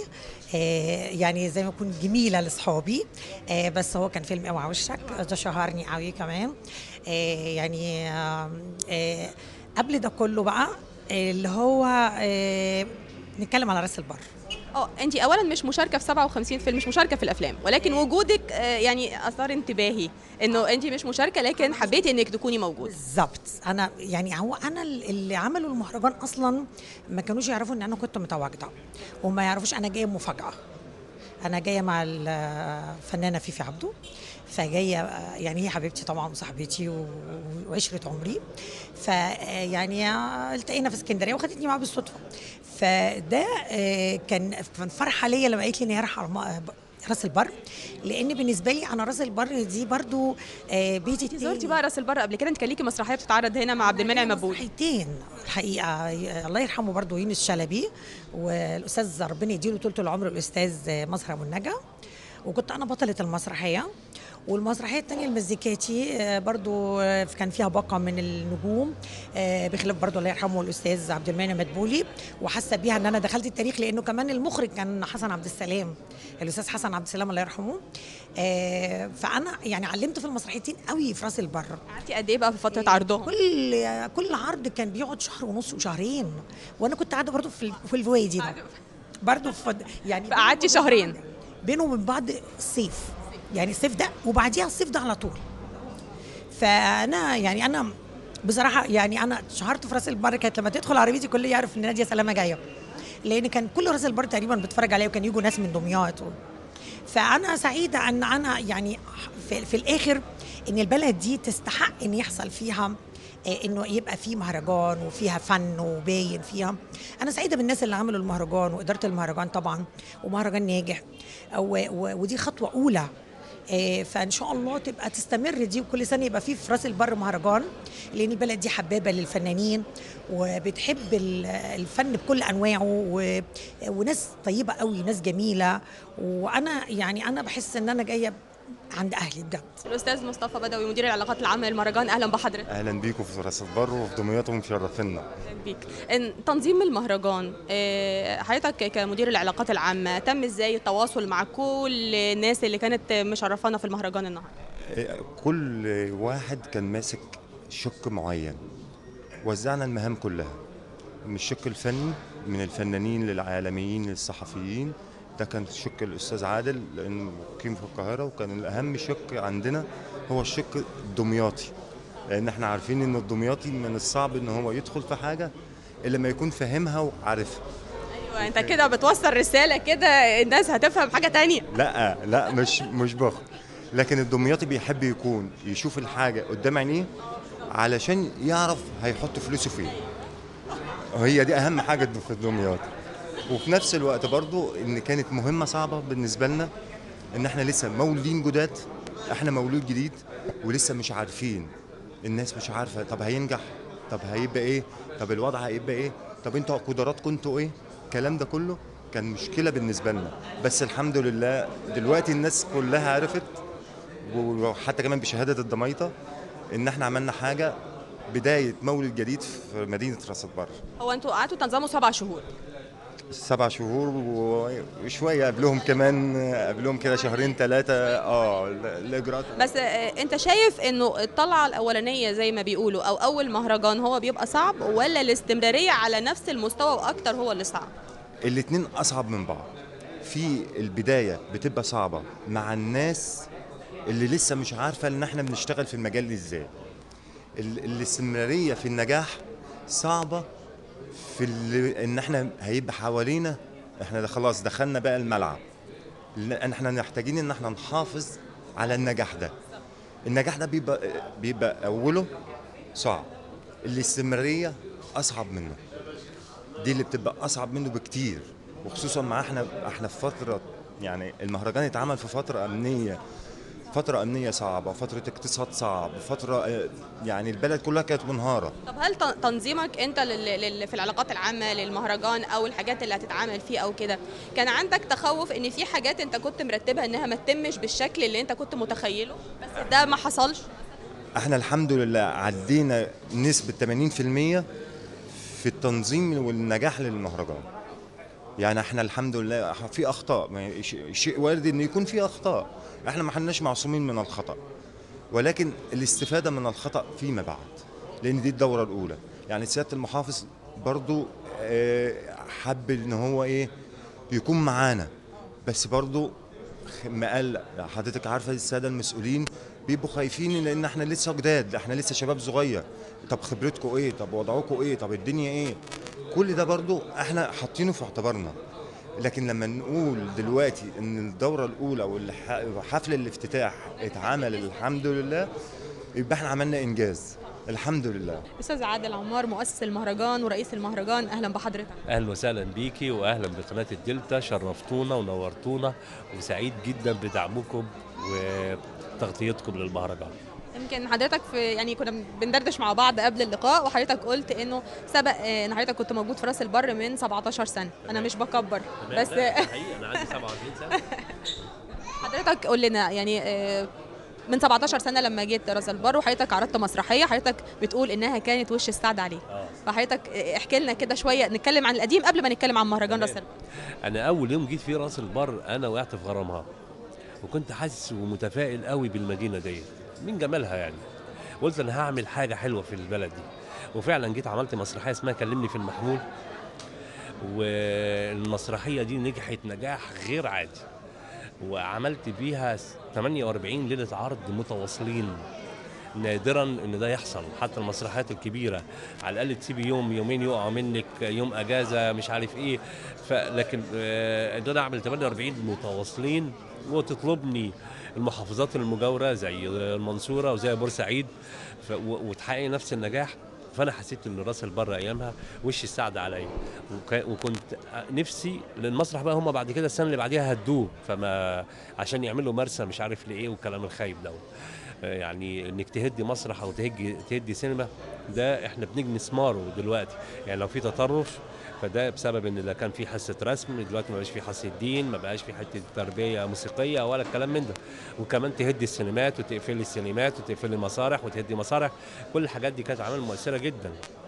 آه، يعني زي ما يكون جميله لاصحابي آه، بس هو كان فيلم اوعى وشك ده شهرني قوي كمان آه، يعني آه، آه، قبل ده كله بقى آه، اللي هو آه، نتكلم على راس البر اه انت اولا مش مشاركه في 57 فيلم مش مشاركه في الافلام ولكن وجودك آه، يعني اثار انتباهي انه انت مش مشاركه لكن حبيتي انك تكوني موجوده بالظبط انا يعني هو انا اللي عملوا المهرجان اصلا ما كانوش يعرفوا ان انا كنت متواجده وما يعرفوش انا جايه مفاجاه انا جايه مع الفنانه فيفي عبده فجايه يعني هي حبيبتي طبعا وصاحبتي و- وعشره عمري فيعني التقينا في اسكندريه وخدتني معاها بالصدفه فده آه، كان كان فرحه ليا لما قالت لي ان هي رايحه الم- راس البر لان بالنسبه لي انا راس البر دي برضو آه، بيتي انت زرتي بقى راس البر قبل كده انت كان ليكي مسرحيه بتتعرض هنا مع عبد المنعم مبود مسرحيتين الحقيقه الله يرحمه برضو يونس شلبي والاستاذ ربنا يديله طول العمر الاستاذ مظهر ابو النجا وكنت انا بطله المسرحيه والمسرحيه الثانيه المزيكاتي آه، برضو آه، كان فيها باقه من النجوم آه، بخلاف برضو الله يرحمه الاستاذ عبد المنعم مدبولي وحاسه بيها ان انا دخلت التاريخ لانه كمان المخرج كان حسن عبد السلام الاستاذ حسن عبد السلام الله يرحمه آه، فانا يعني علمت في المسرحيتين قوي في راس البر قعدتي قد ايه بقى في فتره عرضهم كل كل عرض كان بيقعد شهر ونص وشهرين وانا كنت قاعده برضو في في الفوادي ده برضو في يعني فقعدتي شهرين بينه وبين بعض الصيف يعني الصيف ده وبعديها الصيف ده على طول فانا يعني انا بصراحه يعني انا شهرت في راس البر كانت لما تدخل عربيتي الكل يعرف ان ناديه سلامه جايه لان كان كل راس البر تقريبا بتفرج عليا وكان يجوا ناس من دمياط و... فانا سعيده ان انا يعني في, في الاخر ان البلد دي تستحق ان يحصل فيها آه، انه يبقى في مهرجان وفيها فن وباين فيها انا سعيده بالناس اللي عملوا المهرجان واداره المهرجان طبعا ومهرجان ناجح و- و- ودي خطوه اولى آه، فان شاء الله تبقى تستمر دي وكل سنه يبقى في في راس البر مهرجان لان البلد دي حبابه للفنانين وبتحب ال- الفن بكل انواعه و- وناس طيبه قوي ناس جميله وانا يعني انا بحس ان انا جايه عند اهلي بجد الاستاذ مصطفى بدوي مدير العلاقات العامه للمهرجان اهلا بحضرتك اهلا بيكم في راس البر وفي دمياط ومشرفينا اهلا بيك إن تنظيم المهرجان آه، حضرتك كمدير العلاقات العامه تم ازاي التواصل مع كل الناس اللي كانت مشرفانا في المهرجان النهارده كل واحد كان ماسك شق معين وزعنا المهام كلها من الشق الفني من الفنانين للعالميين للصحفيين ده كان شق الاستاذ عادل لانه مقيم في القاهره وكان الاهم شق عندنا هو الشق الدمياطي لان احنا عارفين ان الدمياطي من الصعب ان هو يدخل في حاجه الا لما يكون فاهمها وعارفها ايوه انت كده بتوصل رساله كده الناس هتفهم حاجه تانية لا لا مش مش بخل لكن الدمياطي بيحب يكون يشوف الحاجه قدام عينيه علشان يعرف هيحط فلوسه فين هي دي اهم حاجه في الدمياطي وفي نفس الوقت برضو ان كانت مهمه صعبه بالنسبه لنا ان احنا لسه مولودين جداد احنا مولود جديد ولسه مش عارفين الناس مش عارفه طب هينجح طب هيبقى ايه طب الوضع هيبقى ايه طب انتوا قدراتكم انتوا ايه الكلام ده كله كان مشكله بالنسبه لنا بس الحمد لله دلوقتي الناس كلها عرفت وحتى كمان بشهاده الضميطه ان احنا عملنا حاجه بدايه مولد جديد في مدينه راس البر هو انتوا قعدتوا تنظموا سبع شهور سبع شهور وشويه قبلهم كمان قبلهم كده شهرين ثلاثه اه ال- الاجراءات بس آه، انت شايف انه الطلعه الاولانيه زي ما بيقولوا او اول مهرجان هو بيبقى صعب ولا الاستمراريه على نفس المستوى واكتر هو اللي صعب الاتنين اصعب من بعض في البدايه بتبقى صعبه مع الناس اللي لسه مش عارفه ان احنا بنشتغل في المجال ده ازاي ال- الاستمراريه في النجاح صعبه في اللي ان احنا هيبقى حوالينا احنا ده خلاص دخلنا بقى الملعب لان احنا محتاجين ان احنا نحافظ على النجاح ده النجاح ده بيبقى بيبقى اوله صعب الاستمراريه اصعب منه دي اللي بتبقى اصعب منه بكتير وخصوصا مع احنا احنا في فتره يعني المهرجان اتعمل في فتره امنيه فتره امنيه صعبه فتره اقتصاد صعب فتره آه، يعني البلد كلها كانت منهاره طب هل تن- تنظيمك انت لل... لل... في العلاقات العامه للمهرجان او الحاجات اللي هتتعامل فيه او كده كان عندك تخوف ان في حاجات انت كنت مرتبها انها ما تتمش بالشكل اللي انت كنت متخيله بس ده ما حصلش احنا الحمد لله عدينا نسبة 80% في التنظيم والنجاح للمهرجان يعني احنا الحمد لله في اخطاء ما- ش- شيء وارد ان يكون في اخطاء احنا ما احناش معصومين من الخطا ولكن الاستفاده من الخطا فيما بعد لان دي الدوره الاولى يعني سياده المحافظ برضو آه، حب ان هو ايه يكون معانا بس برضو خ- مقلق حضرتك عارفه الساده المسؤولين بيبقوا خايفين لان احنا لسه جداد احنا لسه شباب صغير طب خبرتكم ايه طب وضعكم ايه طب الدنيا ايه كل ده برضو احنا حاطينه في اعتبارنا لكن لما نقول دلوقتي ان الدوره الاولى وحفل الافتتاح اتعمل الحمد لله يبقى احنا عملنا انجاز الحمد لله استاذ عادل عمار مؤسس المهرجان ورئيس المهرجان اهلا بحضرتك اهلا وسهلا بيكي واهلا بقناه الدلتا شرفتونا ونورتونا وسعيد جدا بدعمكم وتغطيتكم للمهرجان يمكن حضرتك في يعني كنا بندردش مع بعض قبل اللقاء وحضرتك قلت انه سبق آه، ان حضرتك كنت موجود في راس البر من 17 سنه انا مش بكبر بس لا، حقيقي انا عندي 27 سنه حضرتك قول لنا يعني آه، من 17 سنه لما جيت راس البر وحضرتك عرضت مسرحيه حضرتك بتقول انها كانت وش السعد عليه فحضرتك احكي لنا كده شويه نتكلم عن القديم قبل ما نتكلم عن مهرجان راس البر انا اول يوم جيت فيه راس البر انا وقعت في غرامها وكنت حاسس ومتفائل قوي بالمدينه ديت من جمالها يعني قلت انا هعمل حاجه حلوه في البلد دي وفعلا جيت عملت مسرحيه اسمها كلمني في المحمول والمسرحيه دي نجحت نجاح غير عادي وعملت بيها 48 ليله عرض متواصلين نادرا ان ده يحصل حتى المسرحيات الكبيره على الاقل تسيبي يوم يومين يقعوا منك يوم اجازه مش عارف ايه فلكن آه، ان انا اعمل 48 متواصلين وتطلبني المحافظات المجاوره زي المنصوره وزي بورسعيد ف- و- وتحقق نفس النجاح فانا حسيت ان راس البر ايامها وش السعد عليا وك- وكنت نفسي لان المسرح بقى هم بعد كده السنه اللي بعديها هدوه فما عشان يعملوا مرسى مش عارف لايه والكلام الخايب دوت آه، يعني انك تهدي مسرح او تهدي تهدي سينما ده احنا بنجني مسماره دلوقتي يعني لو في تطرف فده بسبب ان لا كان في حصه رسم دلوقتي ما بقاش في حصه دين ما بقاش في حته تربيه موسيقيه ولا الكلام من ده وكمان تهدي السينمات وتقفلي السينمات وتقفلي المسارح وتهدي مسارح كل الحاجات دي كانت عمل مؤثره جدا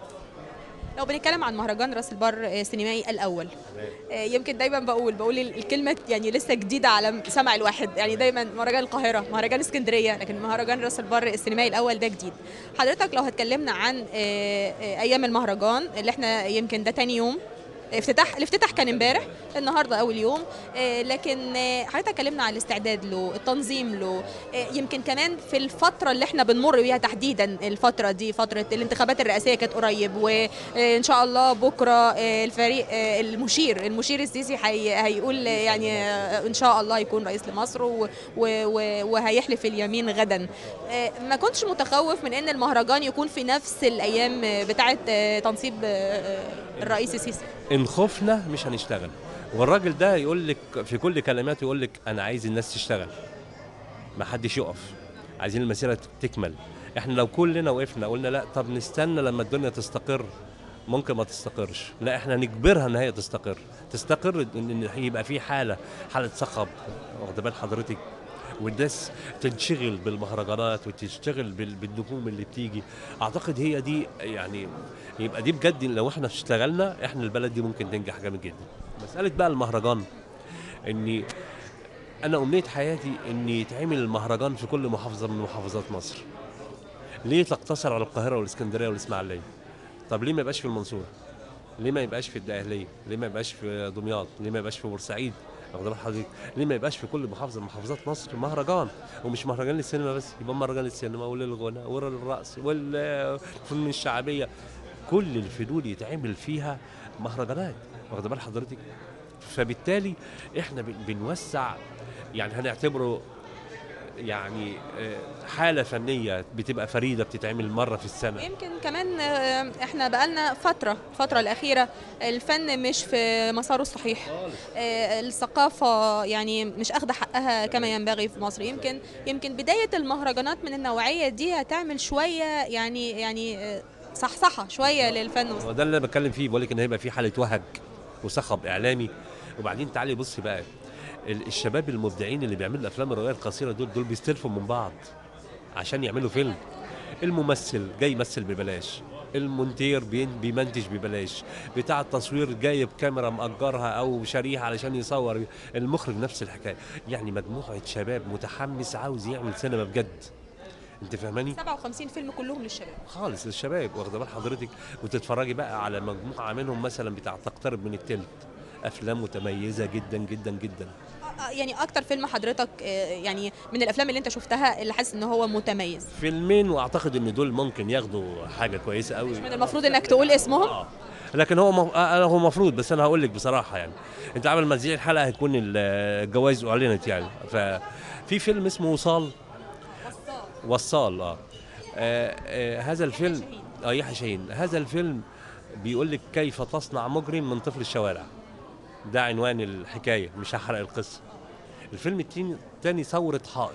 لو بنتكلم عن مهرجان راس البر آه، السينمائي الاول آه، يمكن دايما بقول بقول ال- الكلمه يعني لسه جديده على سمع الواحد يعني دايما مهرجان القاهره مهرجان اسكندريه لكن مهرجان راس البر السينمائي الاول ده جديد حضرتك لو هتكلمنا عن آه، آه، ايام المهرجان اللي احنا يمكن ده تاني يوم افتتاح الافتتاح كان امبارح النهارده اول يوم آه، لكن آه، حضرتك اتكلمنا عن الاستعداد له التنظيم له آه، يمكن كمان في الفتره اللي احنا بنمر بيها تحديدا الفتره دي فتره الانتخابات الرئاسيه كانت قريب وان شاء الله بكره آه، الفريق آه، المشير المشير السيسي هي- هيقول آه، يعني آه، ان شاء الله يكون رئيس لمصر و- و- و- وهيحلف اليمين غدا آه، ما كنتش متخوف من ان المهرجان يكون في نفس الايام آه، بتاعه آه، تنصيب آه، الرئيس السيسي ان خفنا مش هنشتغل والراجل ده يقول لك في كل كلماته يقول لك انا عايز الناس تشتغل ما حدش يقف عايزين المسيره تكمل احنا لو كلنا وقفنا قلنا لا طب نستنى لما الدنيا تستقر ممكن ما تستقرش لا احنا نجبرها ان هي تستقر تستقر ان إن يبقى في حاله حاله صخب واخد بال حضرتك والناس تنشغل بالمهرجانات وتشتغل بال- بالنجوم اللي بتيجي اعتقد هي دي يعني يبقى دي بجد لو احنا اشتغلنا احنا البلد دي ممكن تنجح جامد جدا مساله بقى المهرجان اني انا امنيه حياتي ان يتعمل المهرجان في كل محافظه من محافظات مصر ليه تقتصر على القاهره والاسكندريه والاسماعيليه طب ليه ما يبقاش في المنصوره ليه ما يبقاش في الدقهليه ليه ما يبقاش في دمياط ليه ما يبقاش في بورسعيد واخد بال حضرتك ليه ما يبقاش في كل محافظه من محافظات مصر مهرجان ومش مهرجان للسينما بس يبقى مهرجان للسينما وللغناء وللرقص والفنون الشعبيه كل الفنون يتعمل فيها مهرجانات واخد بال حضرتك فبالتالي احنا بن- بنوسع يعني هنعتبره يعني آه، حاله فنيه بتبقى فريده بتتعمل مره في السنه يمكن كمان آه، احنا بقالنا فتره الفتره الاخيره الفن مش في مساره الصحيح آه، الثقافه يعني مش اخذه حقها كما ينبغي في مصر يمكن يمكن بدايه المهرجانات من النوعيه دي هتعمل شويه يعني يعني آه، صحصحه شويه للفن هو ده اللي انا بتكلم فيه بقول لك ان هيبقى في حاله وهج وصخب اعلامي وبعدين تعالي بصي بقى ال- الشباب المبدعين اللي بيعملوا الافلام الروايه القصيره دول دول بيستلفوا من بعض عشان يعملوا فيلم الممثل جاي يمثل ببلاش المونتير بين- بيمنتج ببلاش بتاع التصوير جايب كاميرا مأجرها او شاريها علشان يصور المخرج نفس الحكايه يعني مجموعه شباب متحمس عاوز يعمل سينما بجد انت فاهماني 57 فيلم كلهم للشباب خالص للشباب واخده بال حضرتك وتتفرجي بقى على مجموعه منهم مثلا بتاع تقترب من التلت افلام متميزه جدا جدا جدا آه، يعني اكتر فيلم حضرتك آه، يعني من الافلام اللي انت شفتها اللي حاسس ان هو متميز فيلمين واعتقد ان دول ممكن ياخدوا حاجه كويسه قوي من المفروض انك تقول اسمهم لكن هو مف... آه، هو المفروض بس انا هقول لك بصراحه يعني انت عامل مذيع الحلقه هتكون ال- الجوائز اعلنت يعني ففي فيلم اسمه وصال وصال اه, آه, آه هذا الفيلم اه يحيى شاهين هذا الفيلم بيقول لك كيف تصنع مجرم من طفل الشوارع ده عنوان الحكايه مش هحرق القصه الفيلم التاني التاني ثوره حائط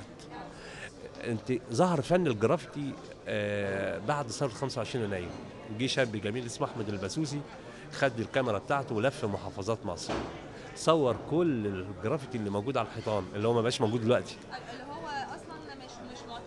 انت ظهر فن الجرافيتي آه بعد ثوره 25 يناير جه شاب جميل اسمه احمد البسوسي خد الكاميرا بتاعته ولف محافظات مصر صور كل الجرافيتي اللي موجود على الحيطان اللي هو ما بقاش موجود دلوقتي اللي هو اصلا مش مش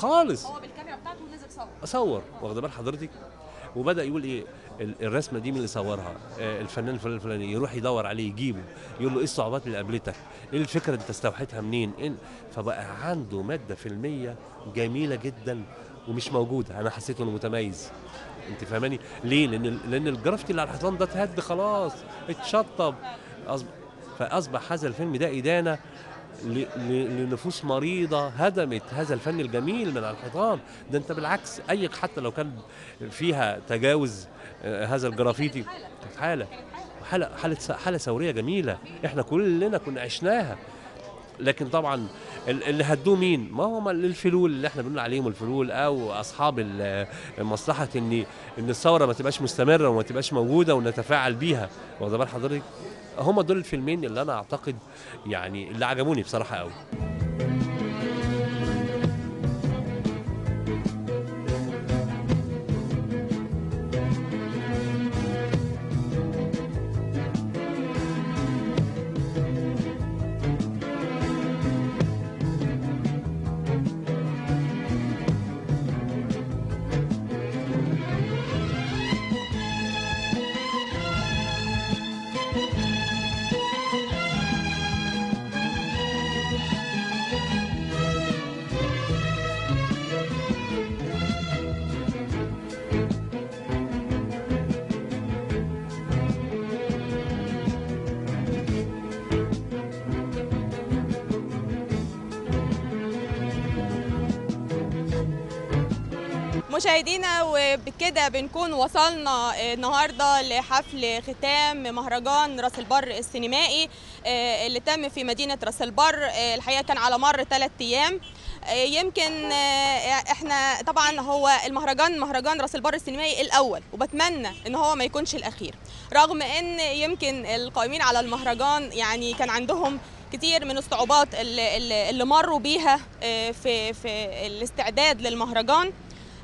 خالص هو بالكاميرا بتاعته نزل صور اصور واخد بال حضرتك وبدا يقول ايه ال- الرسمه دي مين اللي صورها آه، الفنان الفلاني الفلاني يروح يدور عليه يجيبه يقول له ايه الصعوبات اللي قابلتك ايه الفكره اللي انت استوحيتها منين إيه ال- فبقى عنده ماده فيلميه جميله جدا ومش موجوده انا حسيت انه متميز انت فاهماني ليه لان ال- لان الجرافيتي اللي على الحيطان ده اتهد خلاص اتشطب أصبح فاصبح هذا الفيلم ده ادانه ل- ل- لنفوس مريضة هدمت هذا الفن الجميل من على الحيطان ده انت بالعكس اي حتى لو كان فيها تجاوز آه، هذا الجرافيتي كانت حالة حالة حالة حالة ثورية جميلة احنا كلنا كنا عشناها لكن طبعا ال- اللي هدوه مين؟ ما هم الفلول اللي احنا بنقول عليهم الفلول او اصحاب ال- مصلحه ان ان الثوره ما تبقاش مستمره وما تبقاش موجوده ونتفاعل بيها واخد بال حضرتك؟ هم دول الفيلمين اللي انا اعتقد يعني اللي عجبوني بصراحه قوي مشاهدينا وبكده بنكون وصلنا آه، النهارده لحفل ختام مهرجان راس البر السينمائي آه، اللي تم في مدينه راس البر آه، الحقيقه كان على مر ثلاث ايام آه، يمكن آه، احنا طبعا هو المهرجان مهرجان راس البر السينمائي الاول وبتمنى ان هو ما يكونش الاخير رغم ان يمكن القائمين على المهرجان يعني كان عندهم كتير من الصعوبات اللي, اللي اللي مروا بيها آه، في في الاستعداد للمهرجان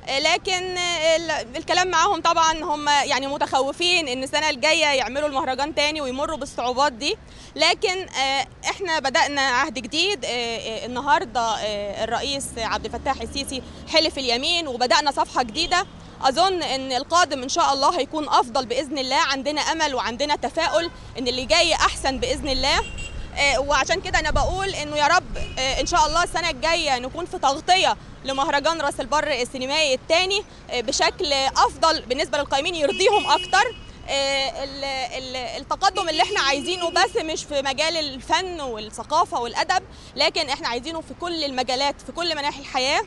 لكن ال- الكلام معاهم طبعا هم يعني متخوفين ان السنه الجايه يعملوا المهرجان تاني ويمروا بالصعوبات دي لكن آه، احنا بدانا عهد جديد آه، آه، النهارده آه، الرئيس عبد الفتاح السيسي حلف اليمين وبدانا صفحه جديده اظن ان القادم ان شاء الله هيكون افضل باذن الله عندنا امل وعندنا تفاؤل ان اللي جاي احسن باذن الله آه، وعشان كده انا بقول انه يا رب آه، ان شاء الله السنه الجايه نكون في تغطيه لمهرجان راس البر السينمائي الثاني بشكل افضل بالنسبه للقائمين يرضيهم اكتر آه، ال- ال- التقدم اللي احنا عايزينه بس مش في مجال الفن والثقافه والادب لكن احنا عايزينه في كل المجالات في كل مناحي الحياه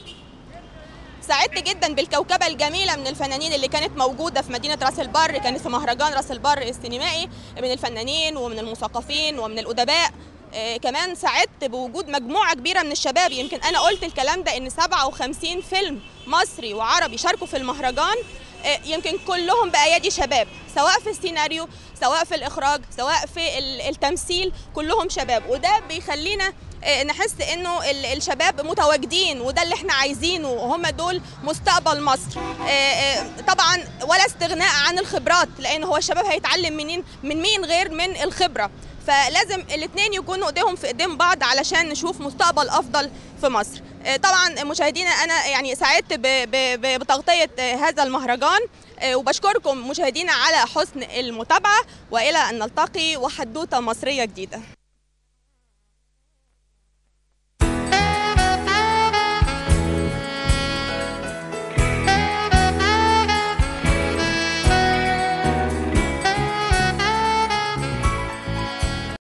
سعدت جدا بالكوكبه الجميله من الفنانين اللي كانت موجوده في مدينه راس البر كانت في مهرجان راس البر السينمائي من الفنانين ومن المثقفين ومن الادباء آه، كمان سعدت بوجود مجموعه كبيره من الشباب يمكن انا قلت الكلام ده ان 57 فيلم مصري وعربي شاركوا في المهرجان آه، يمكن كلهم بايادي شباب سواء في السيناريو سواء في الاخراج سواء في ال- التمثيل كلهم شباب وده بيخلينا آه، نحس انه ال- الشباب متواجدين وده اللي احنا عايزينه وهم دول مستقبل مصر آه، آه، طبعا ولا استغناء عن الخبرات لان هو الشباب هيتعلم منين من مين غير من الخبره فلازم الاثنين يكونوا ايديهم في ايدين بعض علشان نشوف مستقبل افضل في مصر آه، طبعا مشاهدينا انا يعني سعدت ب- ب- ب- بتغطيه آه، هذا المهرجان آه، وبشكركم مشاهدينا على حسن المتابعه والى ان نلتقي وحدوته مصريه جديده